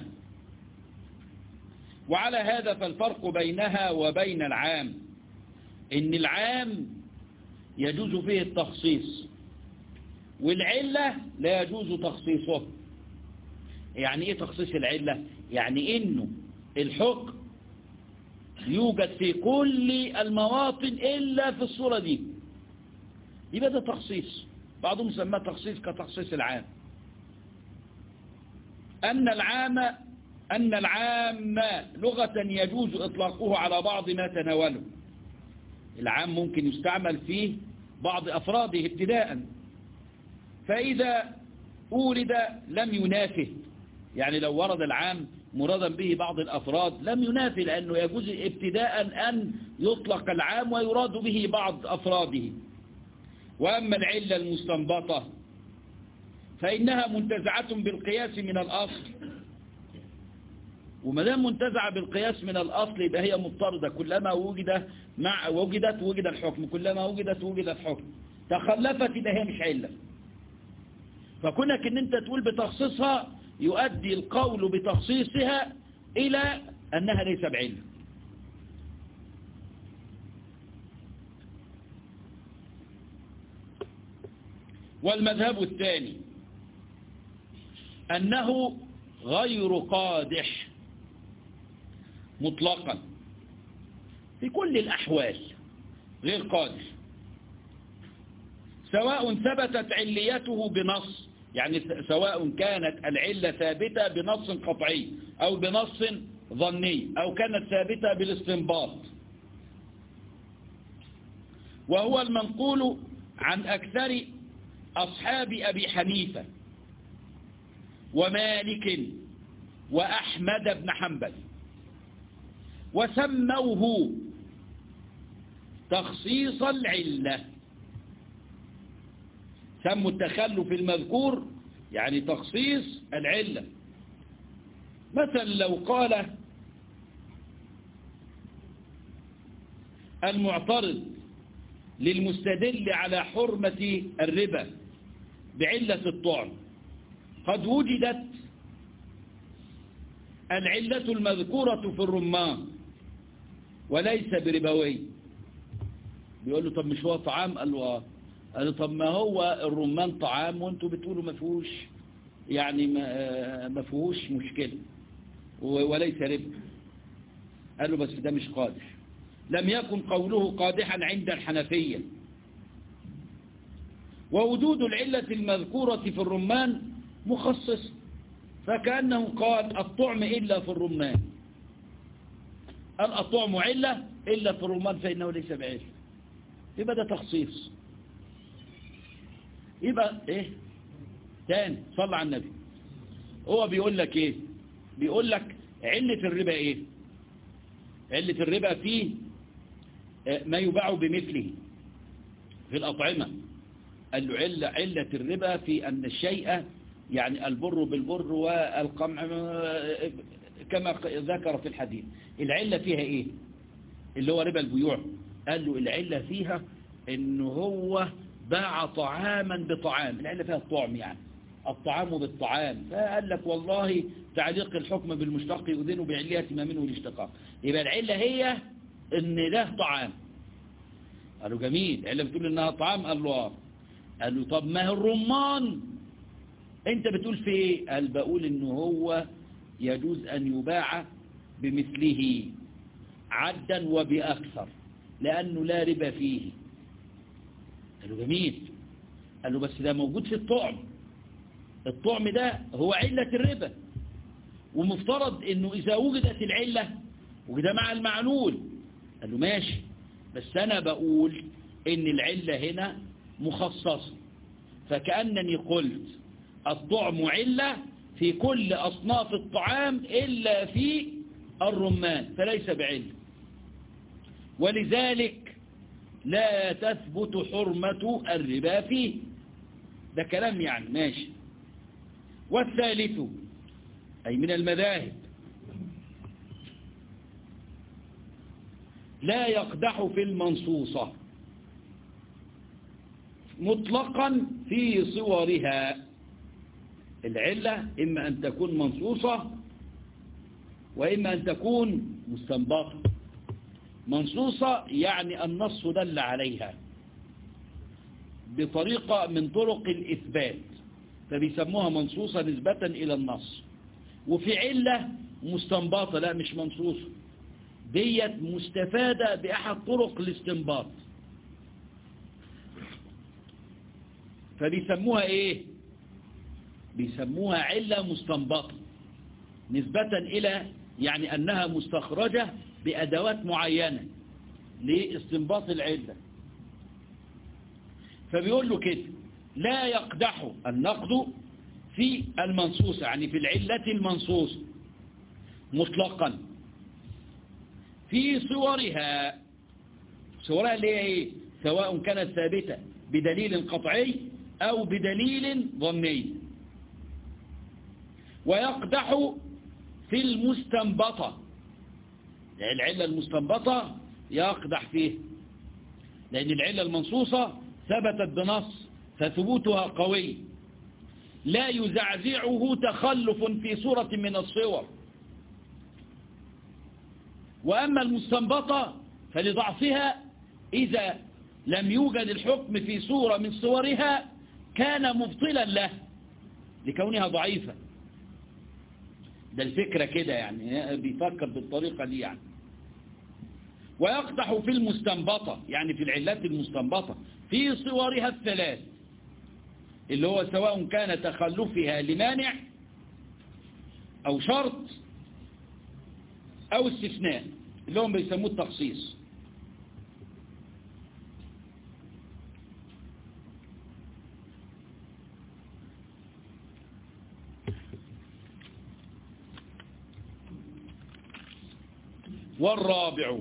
وعلى هذا فالفرق بينها وبين العام إن العام يجوز فيه التخصيص والعلة لا يجوز تخصيصه يعني ايه تخصيص العلة يعني انه الحكم يوجد في كل المواطن الا في الصورة دي يبقى ده تخصيص بعضهم سماه تخصيص كتخصيص العام أن العام أن العام لغة يجوز إطلاقه على بعض ما تناوله العام ممكن يستعمل فيه بعض أفراده ابتداء فإذا أولد لم ينافه يعني لو ورد العام مرادا به بعض الأفراد لم ينافي لأنه يجوز ابتداء أن يطلق العام ويراد به بعض أفراده وأما العلة المستنبطة فإنها منتزعة بالقياس من الأصل وما دام منتزعة بالقياس من الأصل يبقى هي مضطردة كلما وجد مع وجدت وجد الحكم كلما وجدت وجد الحكم تخلفت يبقى هي مش علة فكونك ان انت تقول بتخصيصها يؤدي القول بتخصيصها إلى أنها ليس بعلة والمذهب الثاني أنه غير قادح مطلقا في كل الأحوال غير قادح سواء ثبتت عليته بنص يعني سواء كانت العلة ثابتة بنص قطعي أو بنص ظني أو كانت ثابتة بالاستنباط وهو المنقول عن أكثر أصحاب أبي حنيفة ومالك وأحمد بن حنبل وسموه تخصيص العلة سموا التخلف المذكور يعني تخصيص العلة مثلا لو قال المعترض للمستدل على حرمة الربا بعلة الطعم قد وجدت العلة المذكورة في الرمان وليس بربوي بيقول له طب مش هو طعام قال له قال له طب ما هو الرمان طعام وانتوا بتقولوا ما فيهوش يعني ما فيهوش مشكلة وليس ربا قال له بس ده مش قادح لم يكن قوله قادحا عند الحنفية ووجود العلة المذكورة في الرمان مخصص فكأنه قال الطعم إلا في الرمان قال الطعم علة إلا في الرمان فإنه ليس بعلة يبقى ده تخصيص يبقى إيه تاني صلى على النبي هو بيقول لك إيه بيقول لك علة الربا إيه علة الربا فيه ما يباع بمثله في الأطعمة قال له علة, علة الربا في أن الشيء يعني البر بالبر والقمع كما ذكر في الحديث العلة فيها ايه اللي هو ربا البيوع قال له العلة فيها ان هو باع طعاما بطعام العلة فيها الطعم يعني الطعام بالطعام فقال لك والله تعليق الحكم بالمشتق يؤذن بعلية ما منه الاشتقاق يبقى العلة هي ان ده طعام قالوا جميل العلة بتقول انها طعام قال له اه قال له طب ما هي الرمان انت بتقول في ايه قال بقول ان هو يجوز ان يباع بمثله عدا وبأكثر لأنه لا ربا فيه قال له جميل قال له بس ده موجود في الطعم الطعم ده هو علة الربا ومفترض انه اذا وجدت العلة وجد مع المعلول قال له ماشي بس انا بقول ان العلة هنا مخصصة فكأنني قلت الطعم علة في كل أصناف الطعام إلا في الرمان فليس بعلة ولذلك لا تثبت حرمة الربا فيه ده كلام يعني ماشي والثالث أي من المذاهب لا يقدح في المنصوصة مطلقا في صورها العلة إما أن تكون منصوصة وإما أن تكون مستنبطة منصوصة يعني النص دل عليها بطريقة من طرق الإثبات فبيسموها منصوصة نسبة إلى النص وفي علة مستنبطة لا مش منصوصة ديت مستفادة بأحد طرق الاستنباط فبيسموها ايه بيسموها علة مستنبطة نسبة إلى يعني أنها مستخرجة بأدوات معينة لاستنباط العلة فبيقول له كده لا يقدح النقد في المنصوصة يعني في العلة المنصوصة مطلقا في صورها صورها اللي هي ايه سواء كانت ثابتة بدليل قطعي أو بدليل ظني ويقدح في المستنبطة يعني العلة المستنبطة يقدح فيه لأن العلة المنصوصة ثبتت بنص فثبوتها قوي لا يزعزعه تخلف في صورة من الصور وأما المستنبطة فلضعفها إذا لم يوجد الحكم في صورة من صورها كان مبطلا له لكونها ضعيفة ده الفكرة كده يعني بيفكر بالطريقة دي يعني ويقدح في المستنبطة يعني في العلات المستنبطة في صورها الثلاث اللي هو سواء كان تخلفها لمانع أو شرط أو استثناء اللي هم بيسموه التخصيص والرابع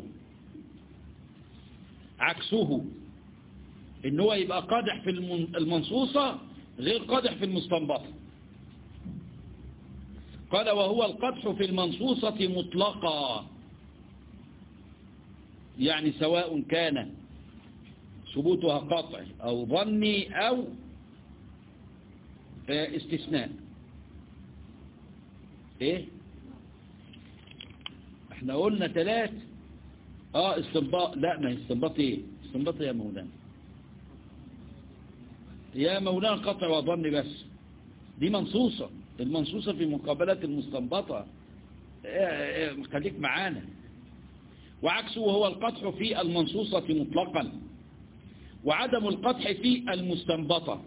عكسه ان هو يبقى قادح في المنصوصة غير قادح في المستنبطة قال وهو القدح في المنصوصة مطلقا يعني سواء كان ثبوتها قطعي أو ظني أو استثناء ايه احنا قلنا ثلاث اه استنباط لا ما هي استنباط ايه استنباط يا مولانا يا مولانا قطع وظن بس دي منصوصة المنصوصة في مقابلة المستنبطة خليك معانا وعكسه هو القطع في المنصوصة مطلقا وعدم القطع في المستنبطة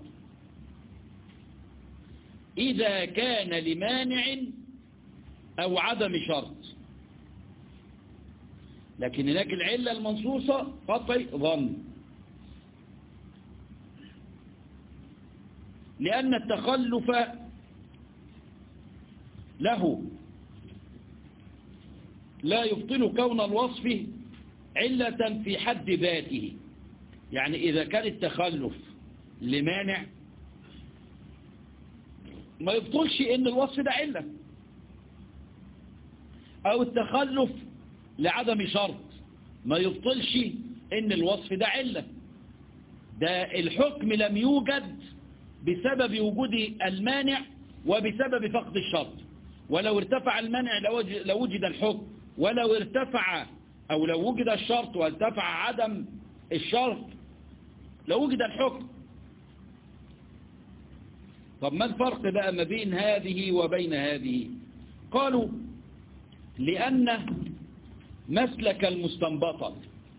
إذا كان لمانع أو عدم شرط لكن هناك العلة المنصوصة قطع ظن لأن التخلف له لا يبطل كون الوصف علة في حد ذاته يعني إذا كان التخلف لمانع ما يبطلش إن الوصف ده علة أو التخلف لعدم شرط ما يبطلش إن الوصف ده علة ده الحكم لم يوجد بسبب وجود المانع وبسبب فقد الشرط ولو ارتفع المانع لو وجد الحكم ولو ارتفع أو لو وجد الشرط وارتفع عدم الشرط لو وجد الحكم طب ما الفرق بقى ما بين هذه وبين هذه قالوا لأن مسلك المستنبطة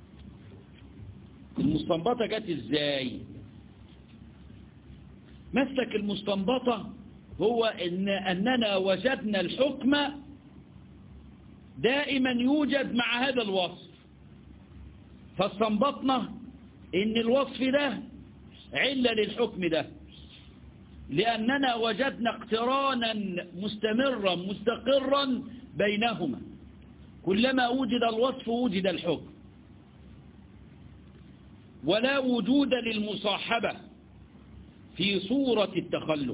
المستنبطة جت ازاي مسلك المستنبطة هو إن أننا وجدنا الحكم دائما يوجد مع هذا الوصف فاستنبطنا إن الوصف ده علة للحكم ده لأننا وجدنا اقترانا مستمرا مستقرا بينهما كلما وجد الوصف وجد الحكم ولا وجود للمصاحبة في صورة التخلف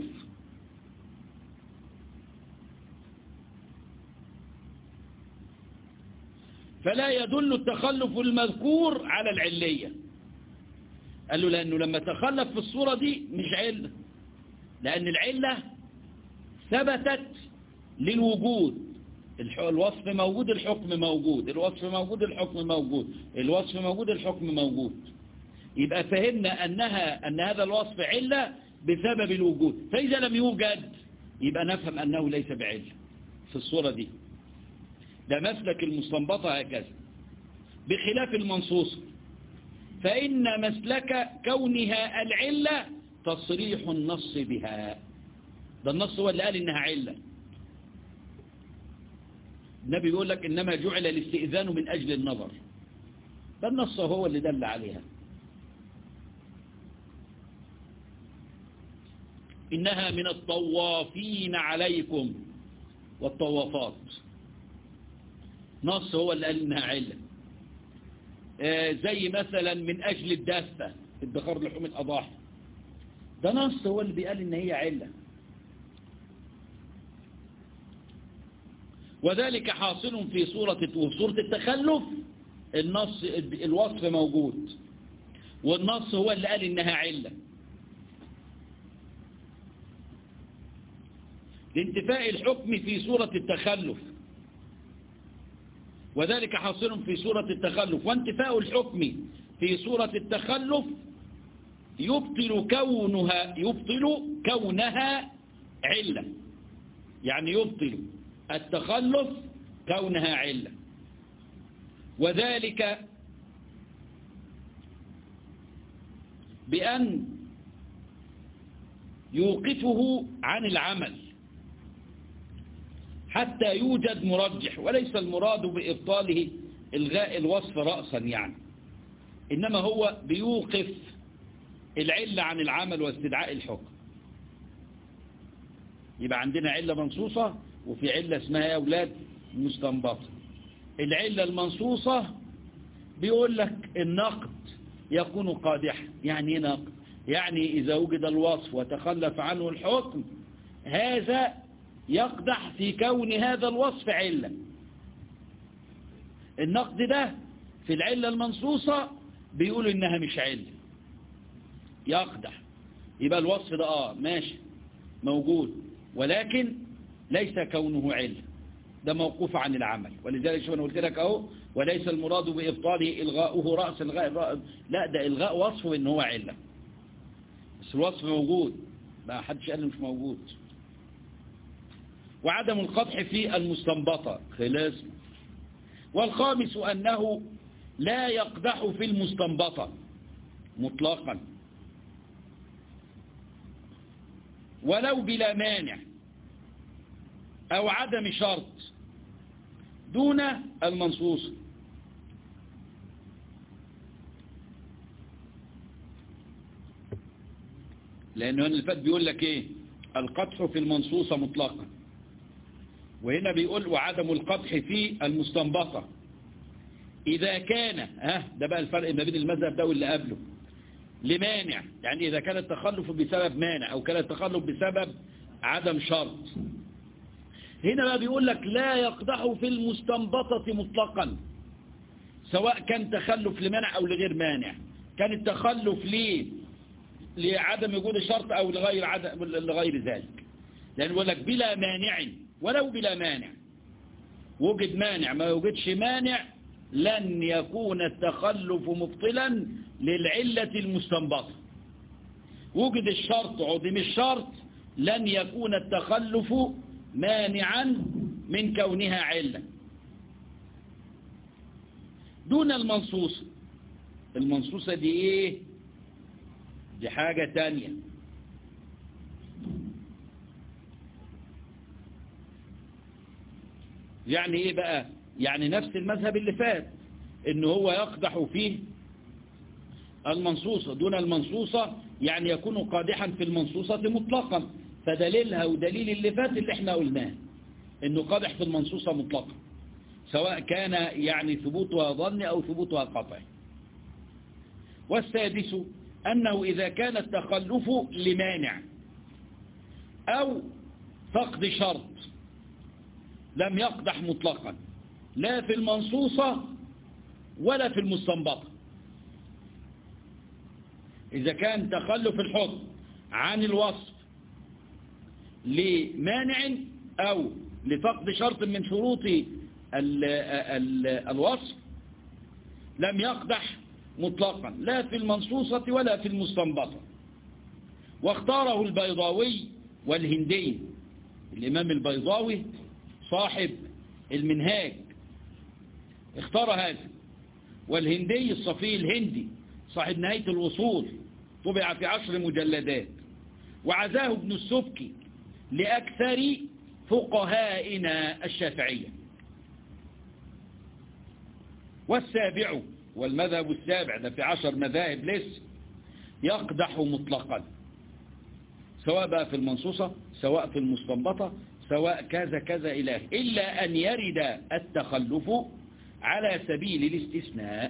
فلا يدل التخلف المذكور على العلية قال له لأنه لما تخلف في الصورة دي مش علة لأن العلة ثبتت للوجود الوصف موجود الحكم موجود الوصف موجود الحكم موجود الوصف موجود الحكم موجود يبقى فهمنا أنها أن هذا الوصف علة بسبب الوجود فإذا لم يوجد يبقى نفهم أنه ليس بعلة في الصورة دي ده مسلك المستنبطة هكذا بخلاف المنصوص فإن مسلك كونها العلة تصريح النص بها ده النص هو اللي قال إنها علة النبي يقول لك إنما جعل الاستئذان من أجل النظر ده النص هو اللي دل عليها إنها من الطوافين عليكم والطوافات نص هو اللي قال إنها علة آه زي مثلا من أجل الدافة ادخار لحوم الأضاحي ده نص هو اللي بيقال إن هي علة وذلك حاصل في صورة صورة التخلف النص الوصف موجود والنص هو اللي قال إنها علة لانتفاء الحكم في صورة التخلف وذلك حاصل في صورة التخلف وانتفاء الحكم في صورة التخلف يبطل كونها يبطل كونها علة يعني يبطل التخلف كونها علة وذلك بأن يوقفه عن العمل حتى يوجد مرجح وليس المراد بإبطاله إلغاء الوصف رأسا يعني إنما هو بيوقف العلة عن العمل واستدعاء الحكم يبقى عندنا علة منصوصة وفي علة اسمها يا أولاد مستنبطة العلة المنصوصة بيقول لك النقد يكون قادحا يعني ايه نقد يعني إذا وجد الوصف وتخلف عنه الحكم هذا يقدح في كون هذا الوصف علة النقد ده في العلة المنصوصة بيقول إنها مش علة يقدح يبقى الوصف ده آه ماشي موجود ولكن ليس كونه علة ده موقوف عن العمل ولذلك شو أنا قلت لك أهو وليس المراد بإبطاله إلغاؤه رأس الغاء لا ده إلغاء وصفه إن هو علة بس الوصف موجود ما حدش قال مش موجود وعدم القطع في المستنبطة خلاص والخامس أنه لا يقدح في المستنبطة مطلقا ولو بلا مانع أو عدم شرط دون المنصوص لأنه هنا الفات بيقول لك إيه القطح في المنصوصة مطلقا وهنا بيقول وعدم القطح في المستنبطة إذا كان ها ده بقى الفرق ما بين المذهب ده واللي قبله لمانع يعني إذا كان التخلف بسبب مانع أو كان التخلف بسبب عدم شرط هنا بقى بيقول لك لا يقدح في المستنبطة مطلقا سواء كان تخلف لمنع أو لغير مانع كان التخلف ليه لعدم وجود الشرط أو لغير, عدم لغير ذلك لأن يقول لك بلا مانع ولو بلا مانع وجد مانع ما يوجدش مانع لن يكون التخلف مبطلا للعلة المستنبطة وجد الشرط عدم الشرط لن يكون التخلف مانعا من كونها علة دون المنصوصة المنصوصة دي ايه دي حاجة تانية يعني ايه بقى يعني نفس المذهب اللي فات ان هو يقدح فيه المنصوصة دون المنصوصة يعني يكون قادحا في المنصوصة مطلقا فدليلها ودليل اللي فات اللي احنا قلناه انه قادح في المنصوصة مطلقا سواء كان يعني ثبوتها ظن او ثبوتها قطعي والسادس أنه إذا كان التخلف لمانع أو فقد شرط لم يقدح مطلقا لا في المنصوصة ولا في المستنبطة إذا كان تخلف الحكم عن الوصف لمانع أو لفقد شرط من شروط ال ال الوصف لم يقدح مطلقا لا في المنصوصة ولا في المستنبطة واختاره البيضاوي والهندي الإمام البيضاوي صاحب المنهاج اختار هذا والهندي الصفي الهندي صاحب نهاية الوصول طبع في عشر مجلدات وعزاه ابن السبكي لأكثر فقهائنا الشافعية والسابع والمذهب السابع ده في عشر مذاهب لسه يقدح مطلقا سواء بقى في المنصوصة سواء في المستنبطة سواء كذا كذا إله إلا أن يرد التخلف على سبيل الاستثناء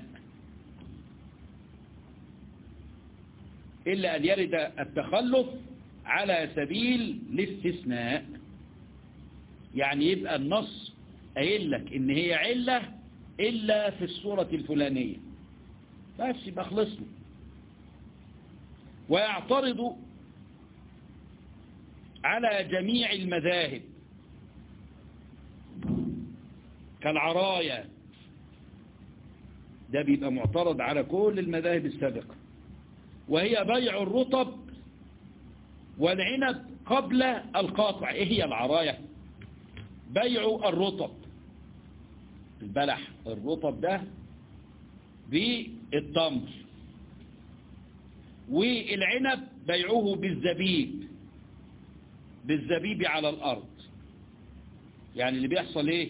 إلا أن يرد التخلف على سبيل الاستثناء يعني يبقى النص قايل لك إن هي علة إلا في الصورة الفلانية بس يبقى خلصنا ويعترض على جميع المذاهب كالعراية ده بيبقى معترض على كل المذاهب السابقة وهي بيع الرطب والعنب قبل القاطع ايه هي العراية بيع الرطب البلح الرطب ده بالتمر والعنب بيعه بالزبيب بالزبيب على الأرض يعني اللي بيحصل ايه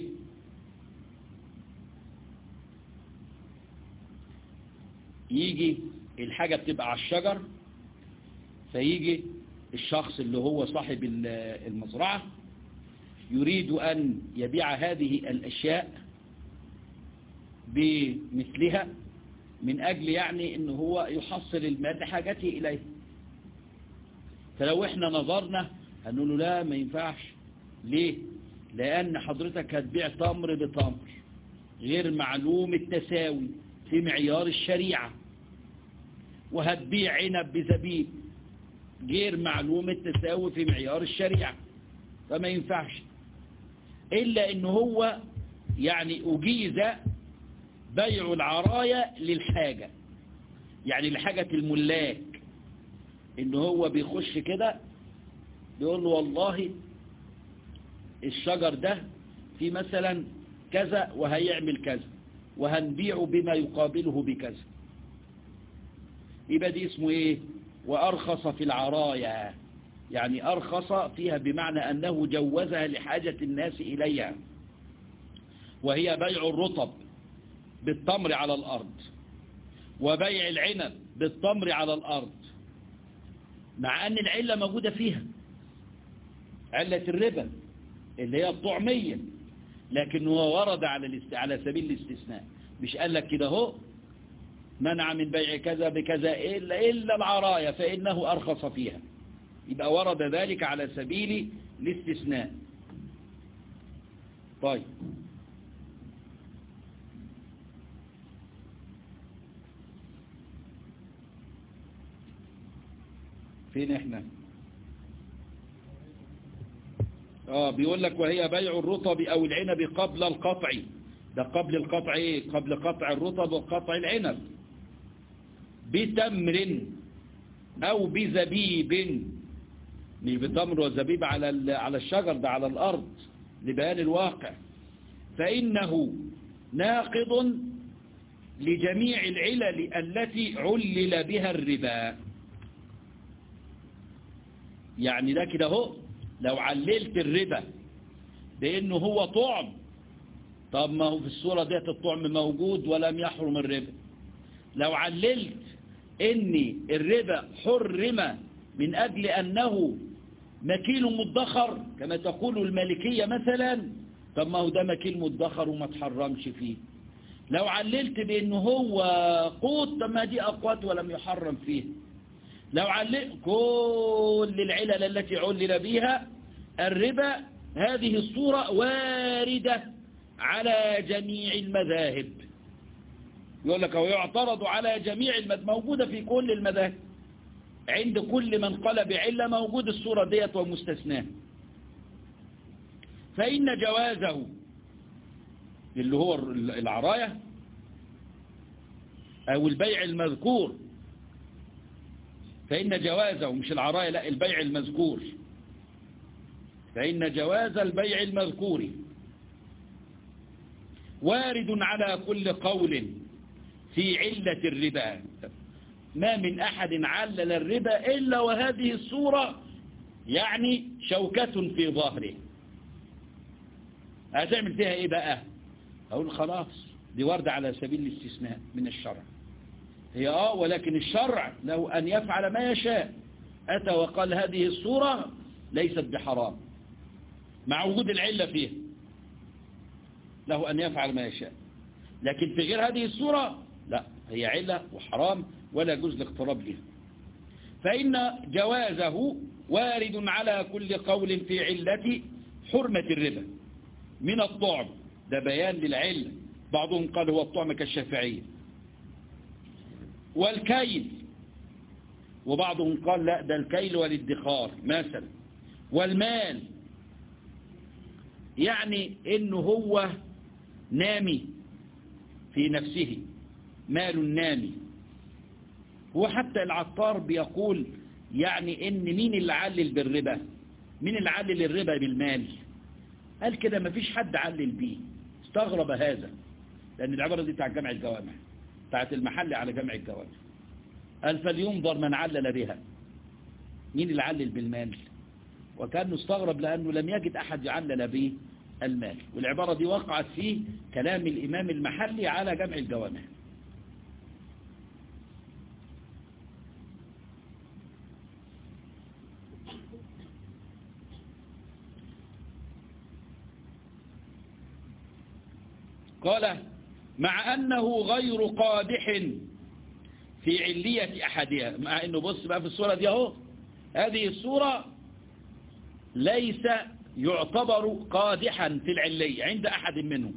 يجي الحاجة بتبقى على الشجر فيجي الشخص اللي هو صاحب المزرعة يريد أن يبيع هذه الأشياء بمثلها من أجل يعني أنه هو يحصل المال لحاجته إليه فلو احنا نظرنا هنقول له لا ما ينفعش ليه لأن حضرتك هتبيع تمر بتمر غير معلوم التساوي في معيار الشريعة وهتبيع عنب بزبيب غير معلوم التساوي في معيار الشريعة فما ينفعش إلا إن هو يعني أجيز بيع العراية للحاجة يعني لحاجة الملاك إن هو بيخش كده بيقول له والله الشجر ده في مثلا كذا وهيعمل كذا وهنبيعه بما يقابله بكذا يبقى دي اسمه ايه وارخص في العرايا يعني ارخص فيها بمعنى انه جوزها لحاجة الناس اليها وهي بيع الرطب بالتمر على الارض وبيع العنب بالتمر على الارض مع ان العلة موجودة فيها علة الربا اللي هي الطعمية لكن هو ورد على على سبيل الاستثناء مش قال لك كده هو منع من بيع كذا بكذا إلا, إلا العراية فإنه أرخص فيها يبقى ورد ذلك على سبيل الاستثناء طيب فين احنا اه بيقول لك وهي بيع الرطب او العنب قبل القطع ده قبل القطع ايه قبل قطع الرطب وقطع العنب بتمر او بزبيب مش بتمر وزبيب على على الشجر ده على الارض لبيان الواقع فانه ناقض لجميع العلل التي علل بها الربا يعني ده كده هو لو عللت الربا بانه هو طعم طب ما هو في الصورة ديت الطعم موجود ولم يحرم الربا لو عللت ان الربا حرم من اجل انه مكيل مدخر كما تقول المالكية مثلا طب ما هو ده مكيل مدخر وما تحرمش فيه لو عللت بانه هو قوت طب ما دي اقوات ولم يحرم فيه لو علق كل العلل التي علل بها الربا هذه الصورة واردة على جميع المذاهب يقول لك هو يعترض على جميع المذاهب موجودة في كل المذاهب عند كل من قال بعلة موجود الصورة ديت ومستثناه فإن جوازه اللي هو العراية أو البيع المذكور فإن جوازه مش العراية لا البيع المذكور فإن جواز البيع المذكور وارد على كل قول في علة الربا ما من أحد علل الربا إلا وهذه الصورة يعني شوكة في ظهره هتعمل فيها إيه بقى أقول خلاص دي وردة على سبيل الاستثناء من الشرع هي آه ولكن الشرع له أن يفعل ما يشاء أتى وقال هذه الصورة ليست بحرام مع وجود العلة فيها له أن يفعل ما يشاء لكن في غير هذه الصورة لا هي علة وحرام ولا يجوز الاقتراب لها فإن جوازه وارد على كل قول في علة حرمة الربا من الطعم ده بيان للعلة بعضهم قال هو الطعم كالشافعية والكيل وبعضهم قال لا ده الكيل والادخار مثلا والمال يعني انه هو نامي في نفسه مال نامي هو حتى العطار بيقول يعني ان مين اللي علل بالربا مين اللي علل الربا بالمال قال كده مفيش حد علل بيه استغرب هذا لان العبارة دي بتاع جمع الجوامع بتاعت المحل على جمع الجوامع قال فلينظر من علل بها مين اللي علل بالمال وكان استغرب لأنه لم يجد أحد يعلل به المال والعبارة دي وقعت في كلام الإمام المحلي على جمع الجوامع قال مع أنه غير قادح في علية أحدها مع أنه بص بقى في الصورة دي اهو هذه الصورة ليس يعتبر قادحا في العلية عند أحد منهم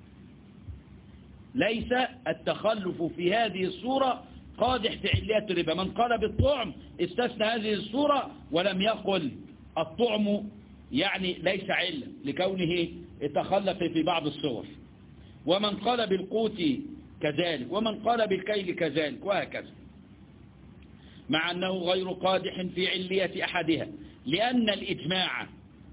ليس التخلف في هذه الصورة قادح في علية الربا من قال بالطعم استثنى هذه الصورة ولم يقل الطعم يعني ليس علة لكونه يتخلف في بعض الصور ومن قال بالقوت كذلك ومن قال بالكيل كذلك وهكذا مع أنه غير قادح في علية أحدها لأن الإجماع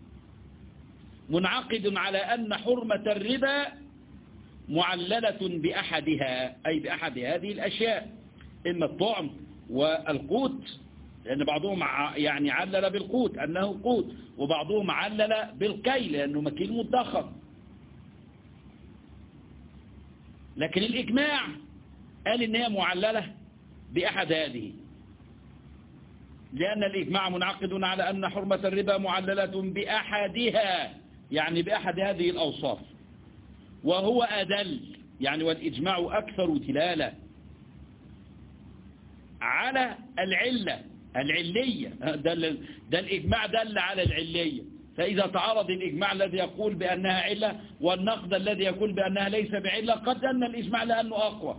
منعقد على أن حرمة الربا معللة بأحدها أي بأحد هذه الأشياء إما الطعم والقوت لأن بعضهم يعني علل بالقوت أنه قوت وبعضهم علل بالكيل لأنه مكيل مدخر لكن الإجماع قال إن هي معللة بأحد هذه لأن الإجماع منعقد على أن حرمة الربا معللة بأحدها يعني بأحد هذه الأوصاف وهو أدل يعني والإجماع أكثر دلالة على العلة العلية ده, ده الإجماع دل على العلية فإذا تعارض الإجماع الذي يقول بأنها علة والنقد الذي يقول بأنها ليس بعلة قد أن الإجماع لأنه أقوى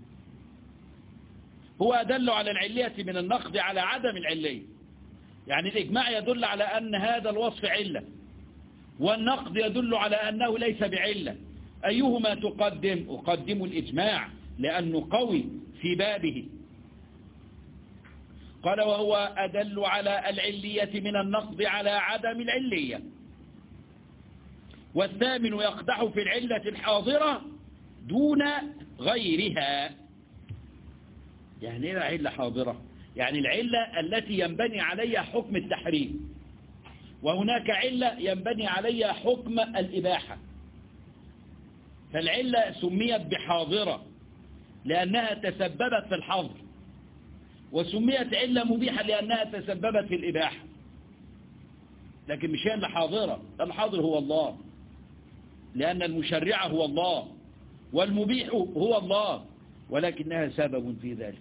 هو أدل على العلية من النقد على عدم العلية يعني الإجماع يدل على أن هذا الوصف علة والنقد يدل على أنه ليس بعلة أيهما تقدم أقدم الإجماع لأنه قوي في بابه قال وهو أدل على العلية من النقد على عدم العلية والثامن يقدح في العلة الحاضرة دون غيرها يعني ايه علة حاضرة يعني العلة التي ينبني عليها حكم التحريم وهناك علة ينبني عليها حكم الإباحة فالعلة سميت بحاضرة لأنها تسببت في الحظر وسميت علة مبيحة لأنها تسببت في الإباحة لكن مش هي اللي حاضرة الحاضر هو الله لأن المشرع هو الله والمبيح هو الله ولكنها سبب في ذلك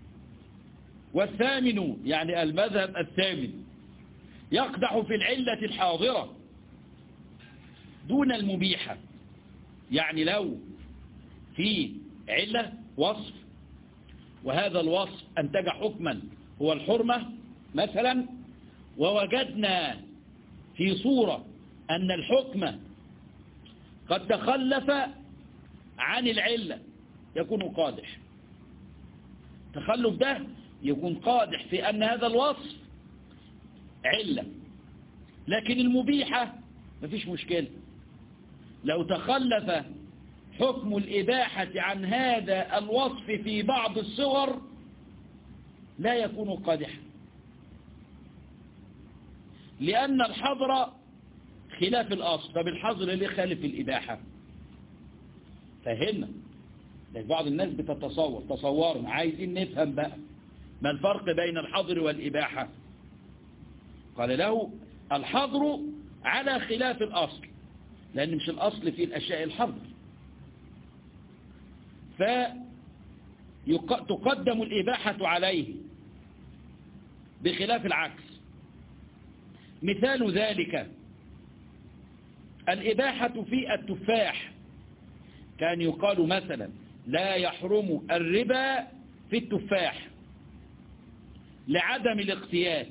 والثامن يعني المذهب الثامن يقدح في العلة الحاضرة دون المبيحة يعني لو في علة وصف وهذا الوصف أنتج حكما هو الحرمة مثلا ووجدنا في صورة أن الحكم قد تخلف عن العلة يكون قادح تخلف ده يكون قادح في أن هذا الوصف علة لكن المبيحة مفيش مشكلة لو تخلف حكم الإباحة عن هذا الوصف في بعض الصور لا يكون قادحا لأن الحظر خلاف الأصل طب الحظر ليه خالف الإباحة فهمنا لأن بعض الناس بتتصور تصورنا عايزين نفهم بقى ما الفرق بين الحظر والإباحة قال له الحظر على خلاف الأصل لأن مش الأصل في الأشياء الحظر فتقدم الإباحة عليه بخلاف العكس مثال ذلك الإباحة في التفاح كان يقال مثلا لا يحرم الربا في التفاح لعدم الاقتياد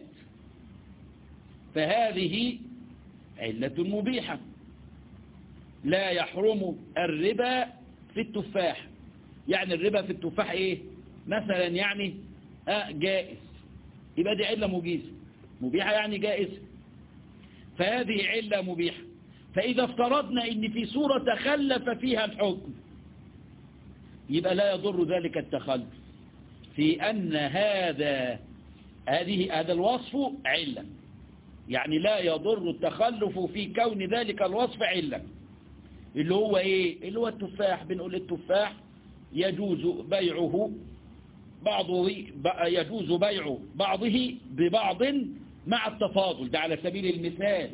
فهذه علة مبيحة لا يحرم الربا في التفاح يعني الربا في التفاح ايه مثلا يعني آه جائز يبقى دي علة مجيزة مبيحة يعني جائز فهذه علة مبيحة فإذا افترضنا ان في صورة تخلف فيها الحكم يبقى لا يضر ذلك التخلف في أن هذا هذه هذا الوصف علة يعني لا يضر التخلف في كون ذلك الوصف علة اللي هو ايه اللي هو التفاح بنقول التفاح يجوز بيعه بعضه يجوز بيع بعضه ببعض مع التفاضل ده على سبيل المثال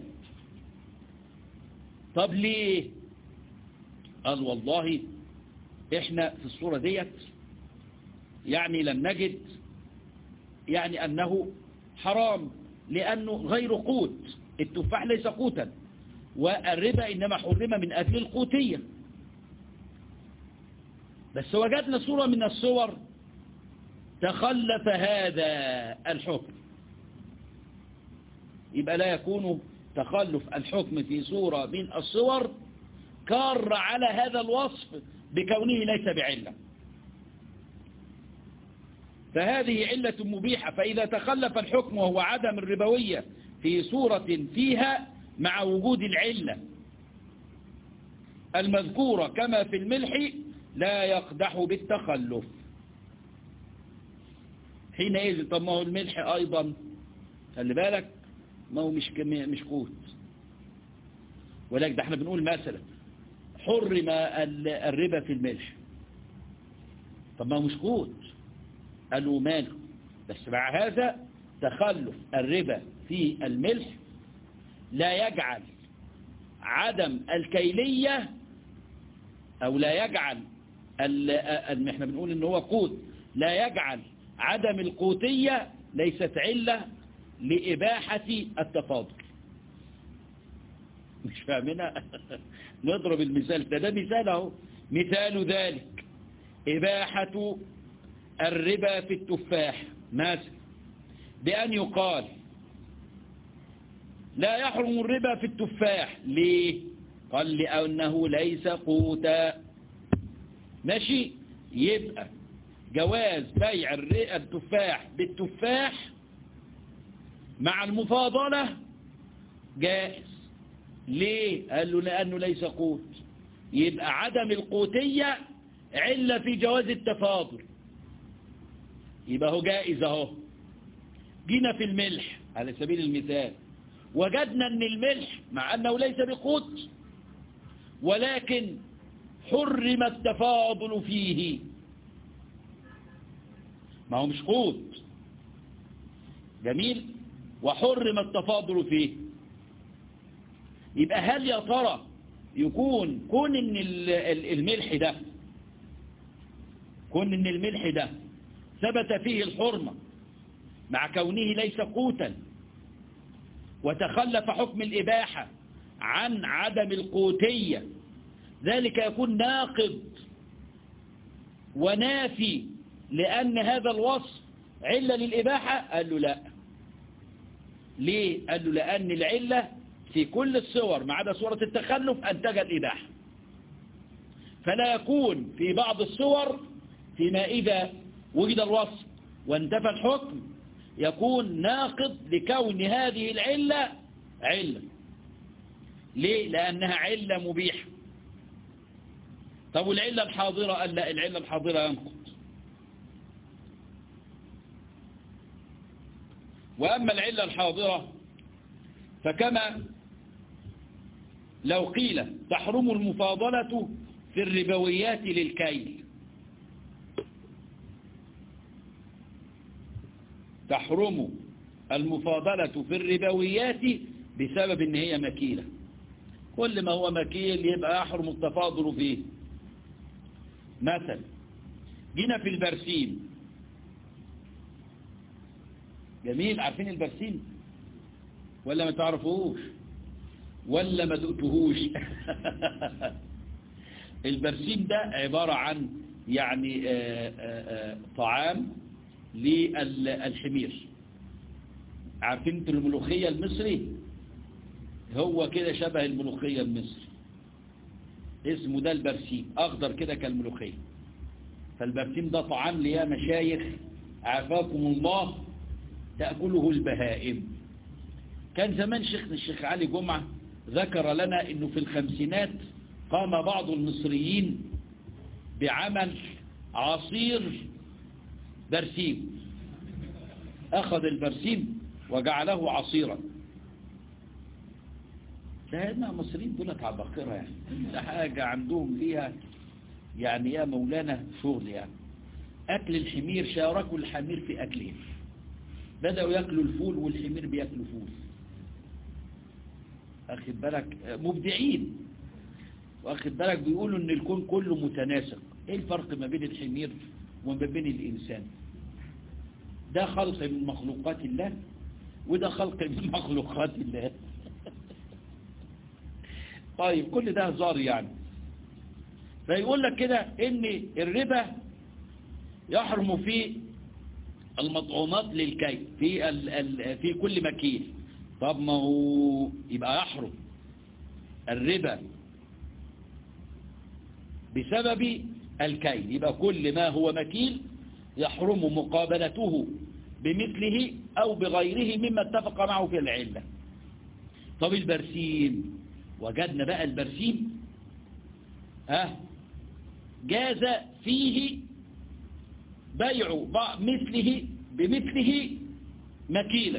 طب ليه قال والله احنا في الصورة ديت يعني لم نجد يعني أنه حرام لأنه غير قوت التفاح ليس قوتا والربا إنما حرم من أجل القوتية بس وجدنا صورة من الصور تخلف هذا الحكم يبقى لا يكون تخلف الحكم في صورة من الصور كار على هذا الوصف بكونه ليس بعلة فهذه علة مبيحة فإذا تخلف الحكم وهو عدم الربوية في صورة فيها مع وجود العلة المذكورة كما في الملح لا يقدح بالتخلف حينئذ طب ما هو الملح أيضا خلي بالك ما هو مش مش قوت ولكن ده احنا بنقول مثلا حرم الربا في الملح طب ما هو مش قوت قالوا ماله بس مع هذا تخلف الربا في الملح لا يجعل عدم الكيلية أو لا يجعل احنا بنقول ان هو قوت لا يجعل عدم القوتية ليست علة لإباحة التفاضل مش فاهمنا نضرب المثال ده ده مثال اهو مثال ذلك إباحة الربا في التفاح مثلا بأن يقال لا يحرم الربا في التفاح ليه قال لأنه ليس قوتا ماشي يبقى جواز بيع التفاح بالتفاح مع المفاضلة جائز ليه قال له لأنه ليس قوت يبقى عدم القوتية علة في جواز التفاضل يبقى هو جائز اهو جينا في الملح على سبيل المثال وجدنا ان الملح مع انه ليس بقوت ولكن حرم التفاضل فيه ما هو مش قوت جميل وحرم التفاضل فيه يبقى هل يا ترى يكون كون ان الملح ده كون ان الملح ده ثبت فيه الحرمة مع كونه ليس قوتا وتخلف حكم الإباحة عن عدم القوتية ذلك يكون ناقض ونافي لأن هذا الوصف علة للإباحة قال له لا ليه قال له لأن العلة في كل الصور ما عدا صورة التخلف أنتج الإباحة فلا يكون في بعض الصور فيما إذا وجد الوصف وانتفى الحكم يكون ناقض لكون هذه العلة علة ليه؟ لأنها علة مبيحة طب والعلة الحاضرة قال لا العلة الحاضرة ينقض وأما العلة الحاضرة فكما لو قيل تحرم المفاضلة في الربويات للكيل تحرم المفاضلة في الربويات بسبب ان هي مكيلة كل ما هو مكيل يبقى يحرم التفاضل فيه مثلا جينا في البرسيم جميل عارفين البرسيم ولا ما تعرفوش ولا ما دقتهوش البرسيم ده عبارة عن يعني آآ آآ طعام للحمير عارفين انتوا الملوخية المصري هو كده شبه الملوخية المصري اسمه ده البرسيم اخضر كده كالملوخية فالبرسيم ده طعام ليا مشايخ عافاكم الله تأكله البهائم كان زمان شيخنا الشيخ علي جمعة ذكر لنا انه في الخمسينات قام بعض المصريين بعمل عصير برسيم أخذ البرسيم وجعله عصيرا شاهدنا المصريين دولت عباقرة يعني ده حاجة عندهم ليها يعني يا مولانا شغل يعني أكل الحمير شاركوا الحمير في أكلهم بدأوا يأكلوا الفول والحمير بيأكلوا فول أخذ بالك مبدعين وأخذ بالك بيقولوا أن الكون كله متناسق إيه الفرق ما بين الحمير وما بين الإنسان ده خلق من مخلوقات الله وده خلق من مخلوقات الله طيب كل ده هزار يعني فيقول لك كده ان الربا يحرم في المطعومات للكي في ال ال في كل مكيل طب ما هو يبقى يحرم الربا بسبب الكيل يبقى كل ما هو مكيل يحرم مقابلته بمثله أو بغيره مما اتفق معه في العلة طب البرسيم وجدنا بقى البرسيم ها جاز فيه بيع مثله بمثله مكيلا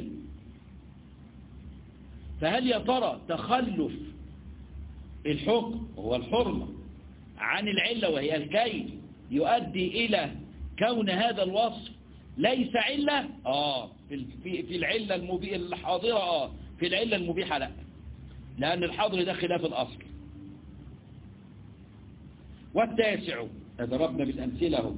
فهل يا ترى تخلف الحكم هو الحرمة عن العلة وهي الكيل يؤدي إلى كون هذا الوصف ليس علة آه في في العلة المبيحة الحاضرة آه في العلة المبيحة لا لأن الحاضر ده خلاف الأصل والتاسع ضربنا بالأمثلة هم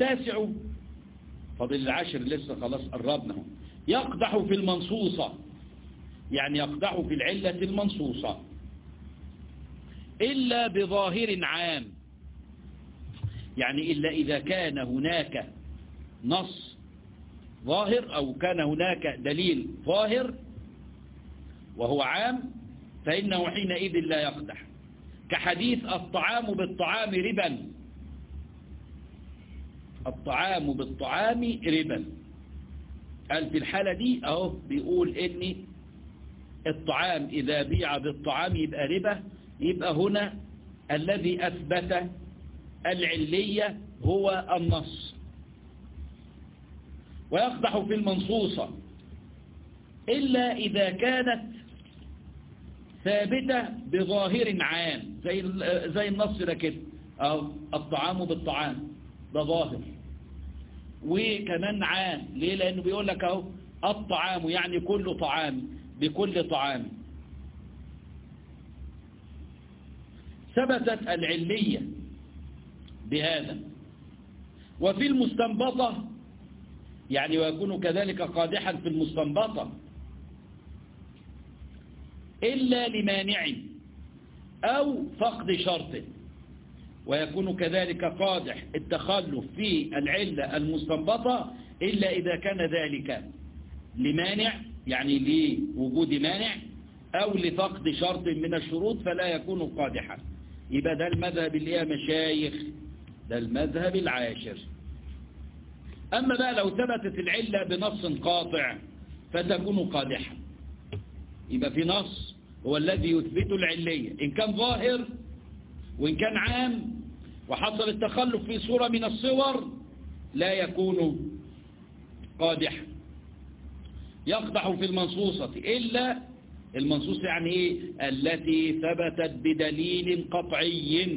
والتاسع فضل العاشر لسه خلاص قربنا يقدح في المنصوصة يعني يقدح في العلة المنصوصة إلا بظاهر عام يعني إلا إذا كان هناك نص ظاهر أو كان هناك دليل ظاهر وهو عام فإنه حينئذ لا يقدح كحديث الطعام بالطعام ربا الطعام بالطعام ربا قال في الحالة دي اهو بيقول ان الطعام إذا بيع بالطعام يبقى ربا يبقى هنا الذي أثبت العلية هو النص ويقدح في المنصوصة إلا إذا كانت ثابتة بظاهر عام زي زي النص ده كده أو الطعام بالطعام ده ظاهر وكمان عام ليه لأنه بيقول لك أهو الطعام يعني كل طعام بكل طعام ثبتت العلية بهذا وفي المستنبطة يعني ويكون كذلك قادحا في المستنبطة إلا لمانع أو فقد شرط ويكون كذلك قادح التخلف في العلة المستنبطة إلا إذا كان ذلك لمانع يعني لوجود مانع أو لفقد شرط من الشروط فلا يكون قادحا يبقى ده المذهب اللي هي مشايخ ده المذهب العاشر أما بقى لو ثبتت العلة بنص قاطع فتكون قادحا يبقى في نص هو الذي يثبت العلية إن كان ظاهر وإن كان عام وحصل التخلف في صورة من الصور لا يكون قادحا يقدح في المنصوصة إلا المنصوص يعني إيه التي ثبتت بدليل قطعي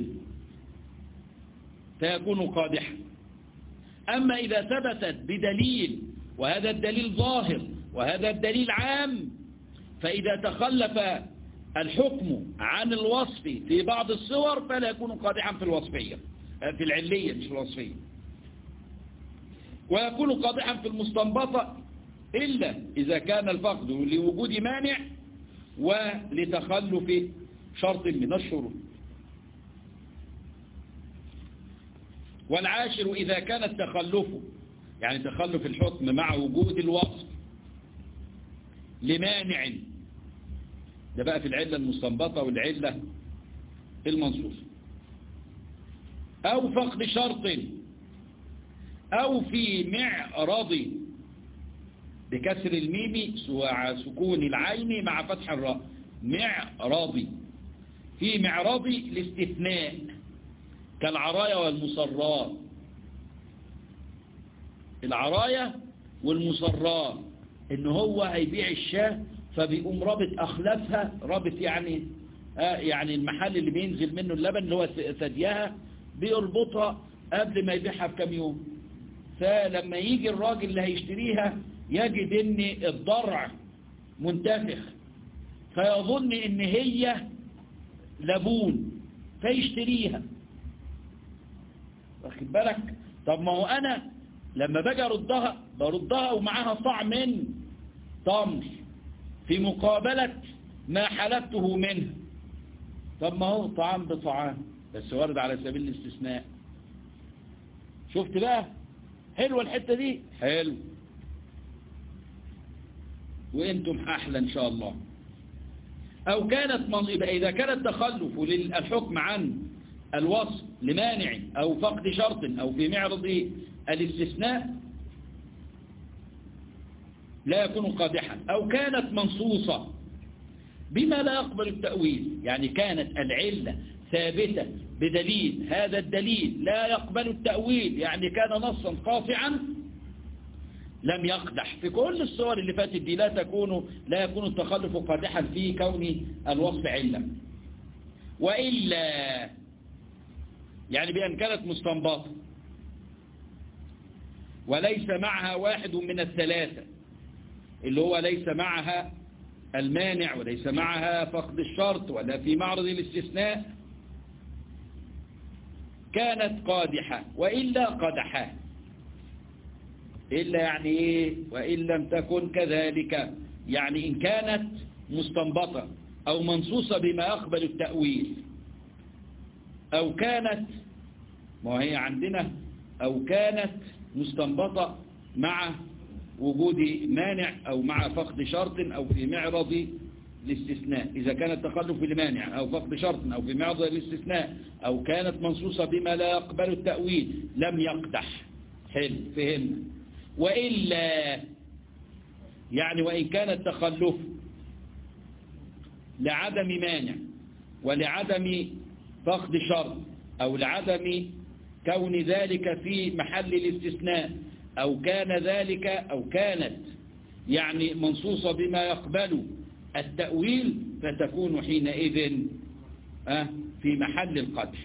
فيكون قادحا أما إذا ثبتت بدليل وهذا الدليل ظاهر وهذا الدليل عام فإذا تخلف الحكم عن الوصف في بعض الصور فلا يكون قادحا في الوصفية في العلية مش الوصفية ويكون قادحا في المستنبطة إلا إذا كان الفقد لوجود مانع ولتخلف شرط من الشروط والعاشر إذا كان التخلف يعني تخلف الحكم مع وجود الوصف لمانع ده بقى في العلة المستنبطة والعلة المنصوصة أو فقد شرط أو في معرض بكسر الميم سكون العين مع فتح الراء معرض في معرض الاستثناء كالعرايا والمصرات العرايا والمصرات ان هو هيبيع الشاه فبيقوم رابط اخلافها رابط يعني آه يعني المحل اللي بينزل منه اللبن اللي هو ثديها بيربطها قبل ما يبيعها بكام يوم فلما يجي الراجل اللي هيشتريها يجد ان الضرع منتفخ فيظن ان هي لبون فيشتريها واخد بالك طب ما هو انا لما باجي اردها بردها ومعاها صاع من تمر في مقابلة ما حلبته منه طب ما هو طعام بطعام بس ورد على سبيل الاستثناء شفت بقى حلوة الحتة دي حلو وانتم احلى ان شاء الله او كانت من... يبقى اذا كان التخلف للحكم عن الوصف لمانع او فقد شرط او في معرض الاستثناء لا يكون قادحا او كانت منصوصة بما لا يقبل التأويل يعني كانت العلة ثابتة بدليل هذا الدليل لا يقبل التأويل يعني كان نصا قاطعا لم يقدح في كل الصور اللي فاتت دي لا تكون لا يكون التخلف قادحا في كون الوصف علة وإلا يعني بأن كانت مستنبطة وليس معها واحد من الثلاثة اللي هو ليس معها المانع وليس معها فقد الشرط ولا في معرض الاستثناء كانت قادحة وإلا قدحا إلا يعني إيه وإن لم تكن كذلك يعني إن كانت مستنبطة أو منصوصة بما يقبل التأويل أو كانت ما هي عندنا أو كانت مستنبطة مع وجود مانع أو مع فقد شرط أو في معرض الاستثناء إذا كان التخلف لمانع أو فقد شرط أو في معرض الاستثناء أو كانت منصوصة بما لا يقبل التأويل لم يقدح حلو فهمنا وإلا يعني وإن كان التخلف لعدم مانع ولعدم فقد شرط أو لعدم كون ذلك في محل الاستثناء أو كان ذلك أو كانت يعني منصوصة بما يقبل التأويل فتكون حينئذ في محل القدح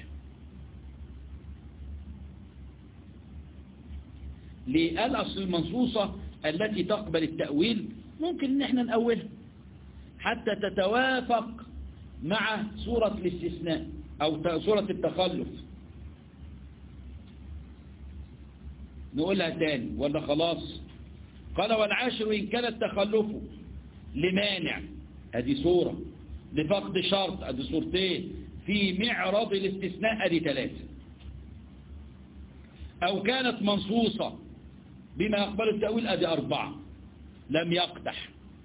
للأصل المنصوصة التي تقبل التأويل ممكن ان احنا نأولها حتى تتوافق مع صورة الاستثناء أو صورة التخلف نقولها تاني ولا خلاص قال والعاشر إن كان التخلف لمانع هذه صورة لفقد شرط هذه صورتين في معرض الاستثناء هذه ثلاثة أو كانت منصوصة بما يقبل التأويل هذه أربعة لم يقدح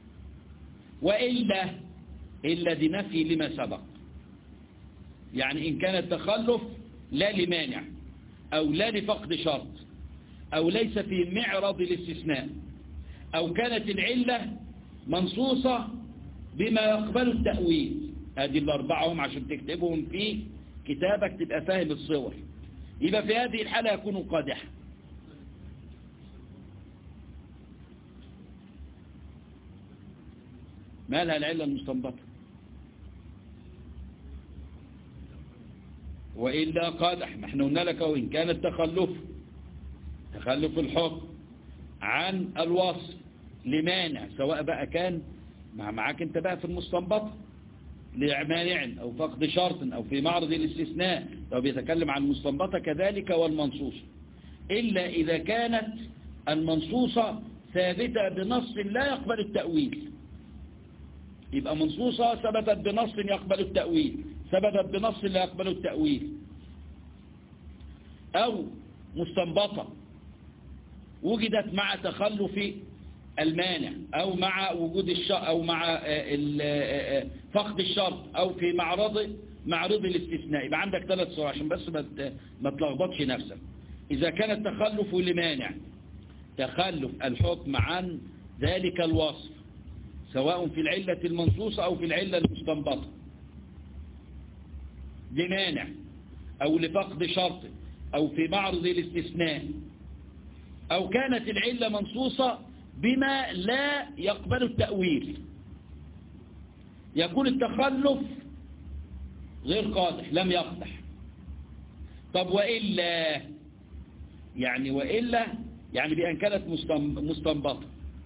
وإلا إلا دي نفي لما سبق يعني إن كان التخلف لا لمانع أو لا لفقد شرط أو ليس في معرض الاستثناء أو كانت العلة منصوصة بما يقبل التأويل هذه الأربعة هم عشان تكتبهم في كتابك تبقى فاهم الصور يبقى في هذه الحالة يكون قادحا ما لها العلة المستنبطة وإلا قادح ما احنا قلنا لك وإن كان التخلف تخلف الحكم عن الوصف لمانع سواء بقى كان مع معاك انت بقى في المستنبط لمانع أو فقد شرط أو في معرض الاستثناء لو بيتكلم عن المستنبطة كذلك والمنصوص إلا إذا كانت المنصوصة ثابتة بنص لا يقبل التأويل يبقى منصوصة ثبتت بنص يقبل التأويل ثبتت بنص لا يقبل التأويل أو مستنبطة وجدت مع تخلف المانع أو مع وجود الشرط أو مع فقد الشرط أو في معرض معرض الاستثناء يبقى عندك ثلاث صور عشان بس ما تلخبطش نفسك إذا كان التخلف لمانع تخلف الحكم عن ذلك الوصف سواء في العلة المنصوصة أو في العلة المستنبطة لمانع أو لفقد شرط أو في معرض الاستثناء أو كانت العلة منصوصة بما لا يقبل التأويل يكون التخلف غير قادح لم يقدح طب وإلا يعني وإلا يعني بأن كانت مستنبطة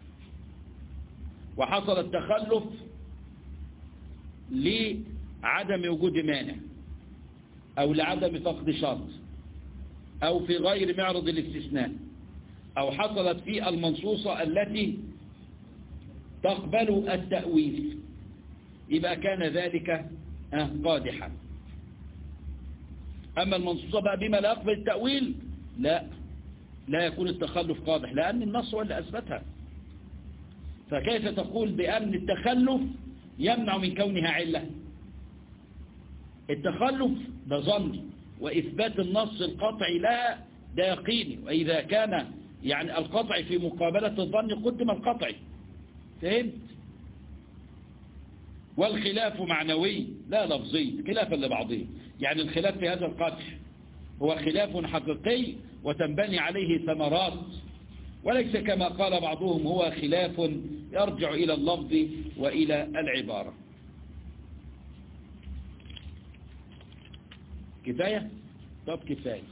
وحصل التخلف لعدم وجود مانع أو لعدم فقد شرط أو في غير معرض الاستثناء أو حصلت في المنصوصة التي تقبل التأويل يبقى كان ذلك قادحا أما المنصوصة بقى بما لا يقبل التأويل لا لا يكون التخلف قادح لأن النص هو اللي أثبتها فكيف تقول بأن التخلف يمنع من كونها علة التخلف ده ظن وإثبات النص القطعي لا ده يقيني وإذا كان يعني القطع في مقابلة الظن قدم القطعي فهمت والخلاف معنوي لا لفظي خلافا لبعضه يعني الخلاف في هذا القطع هو خلاف حقيقي وتنبني عليه ثمرات وليس كما قال بعضهم هو خلاف يرجع إلى اللفظ وإلى العبارة كفاية؟ طب كفاية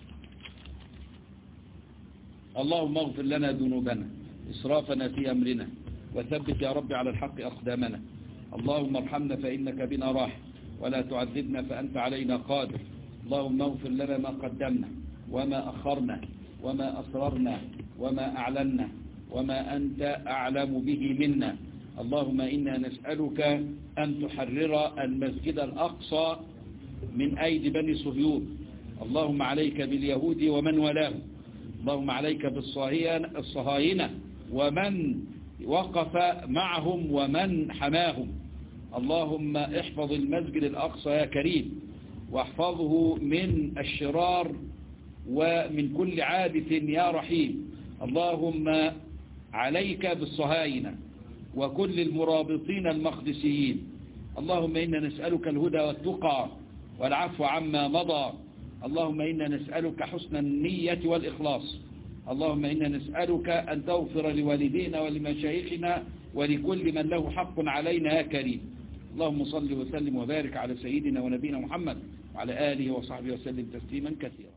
اللهم اغفر لنا ذنوبنا إسرافنا في أمرنا وثبت يا رب على الحق أقدامنا اللهم ارحمنا فإنك بنا راح ولا تعذبنا فأنت علينا قادر اللهم اغفر لنا ما قدمنا وما أخرنا وما أسررنا وما أعلنا وما أنت أعلم به منا اللهم إنا نسألك أن تحرر المسجد الأقصى من أيدي بني صهيون اللهم عليك باليهود ومن ولاهم اللهم عليك بالصهاينة ومن وقف معهم ومن حماهم اللهم احفظ المسجد الأقصى يا كريم واحفظه من الشرار ومن كل عابث يا رحيم اللهم عليك بالصهاينة وكل المرابطين المقدسيين اللهم إنا نسألك الهدى والتقى والعفو عما مضى اللهم إنا نسألك حسن النية والإخلاص اللهم إنا نسألك أن تغفر لوالدينا ولمشايخنا ولكل من له حق علينا يا كريم اللهم صل وسلم وبارك على سيدنا ونبينا محمد وعلى آله وصحبه وسلم تسليما كثيرا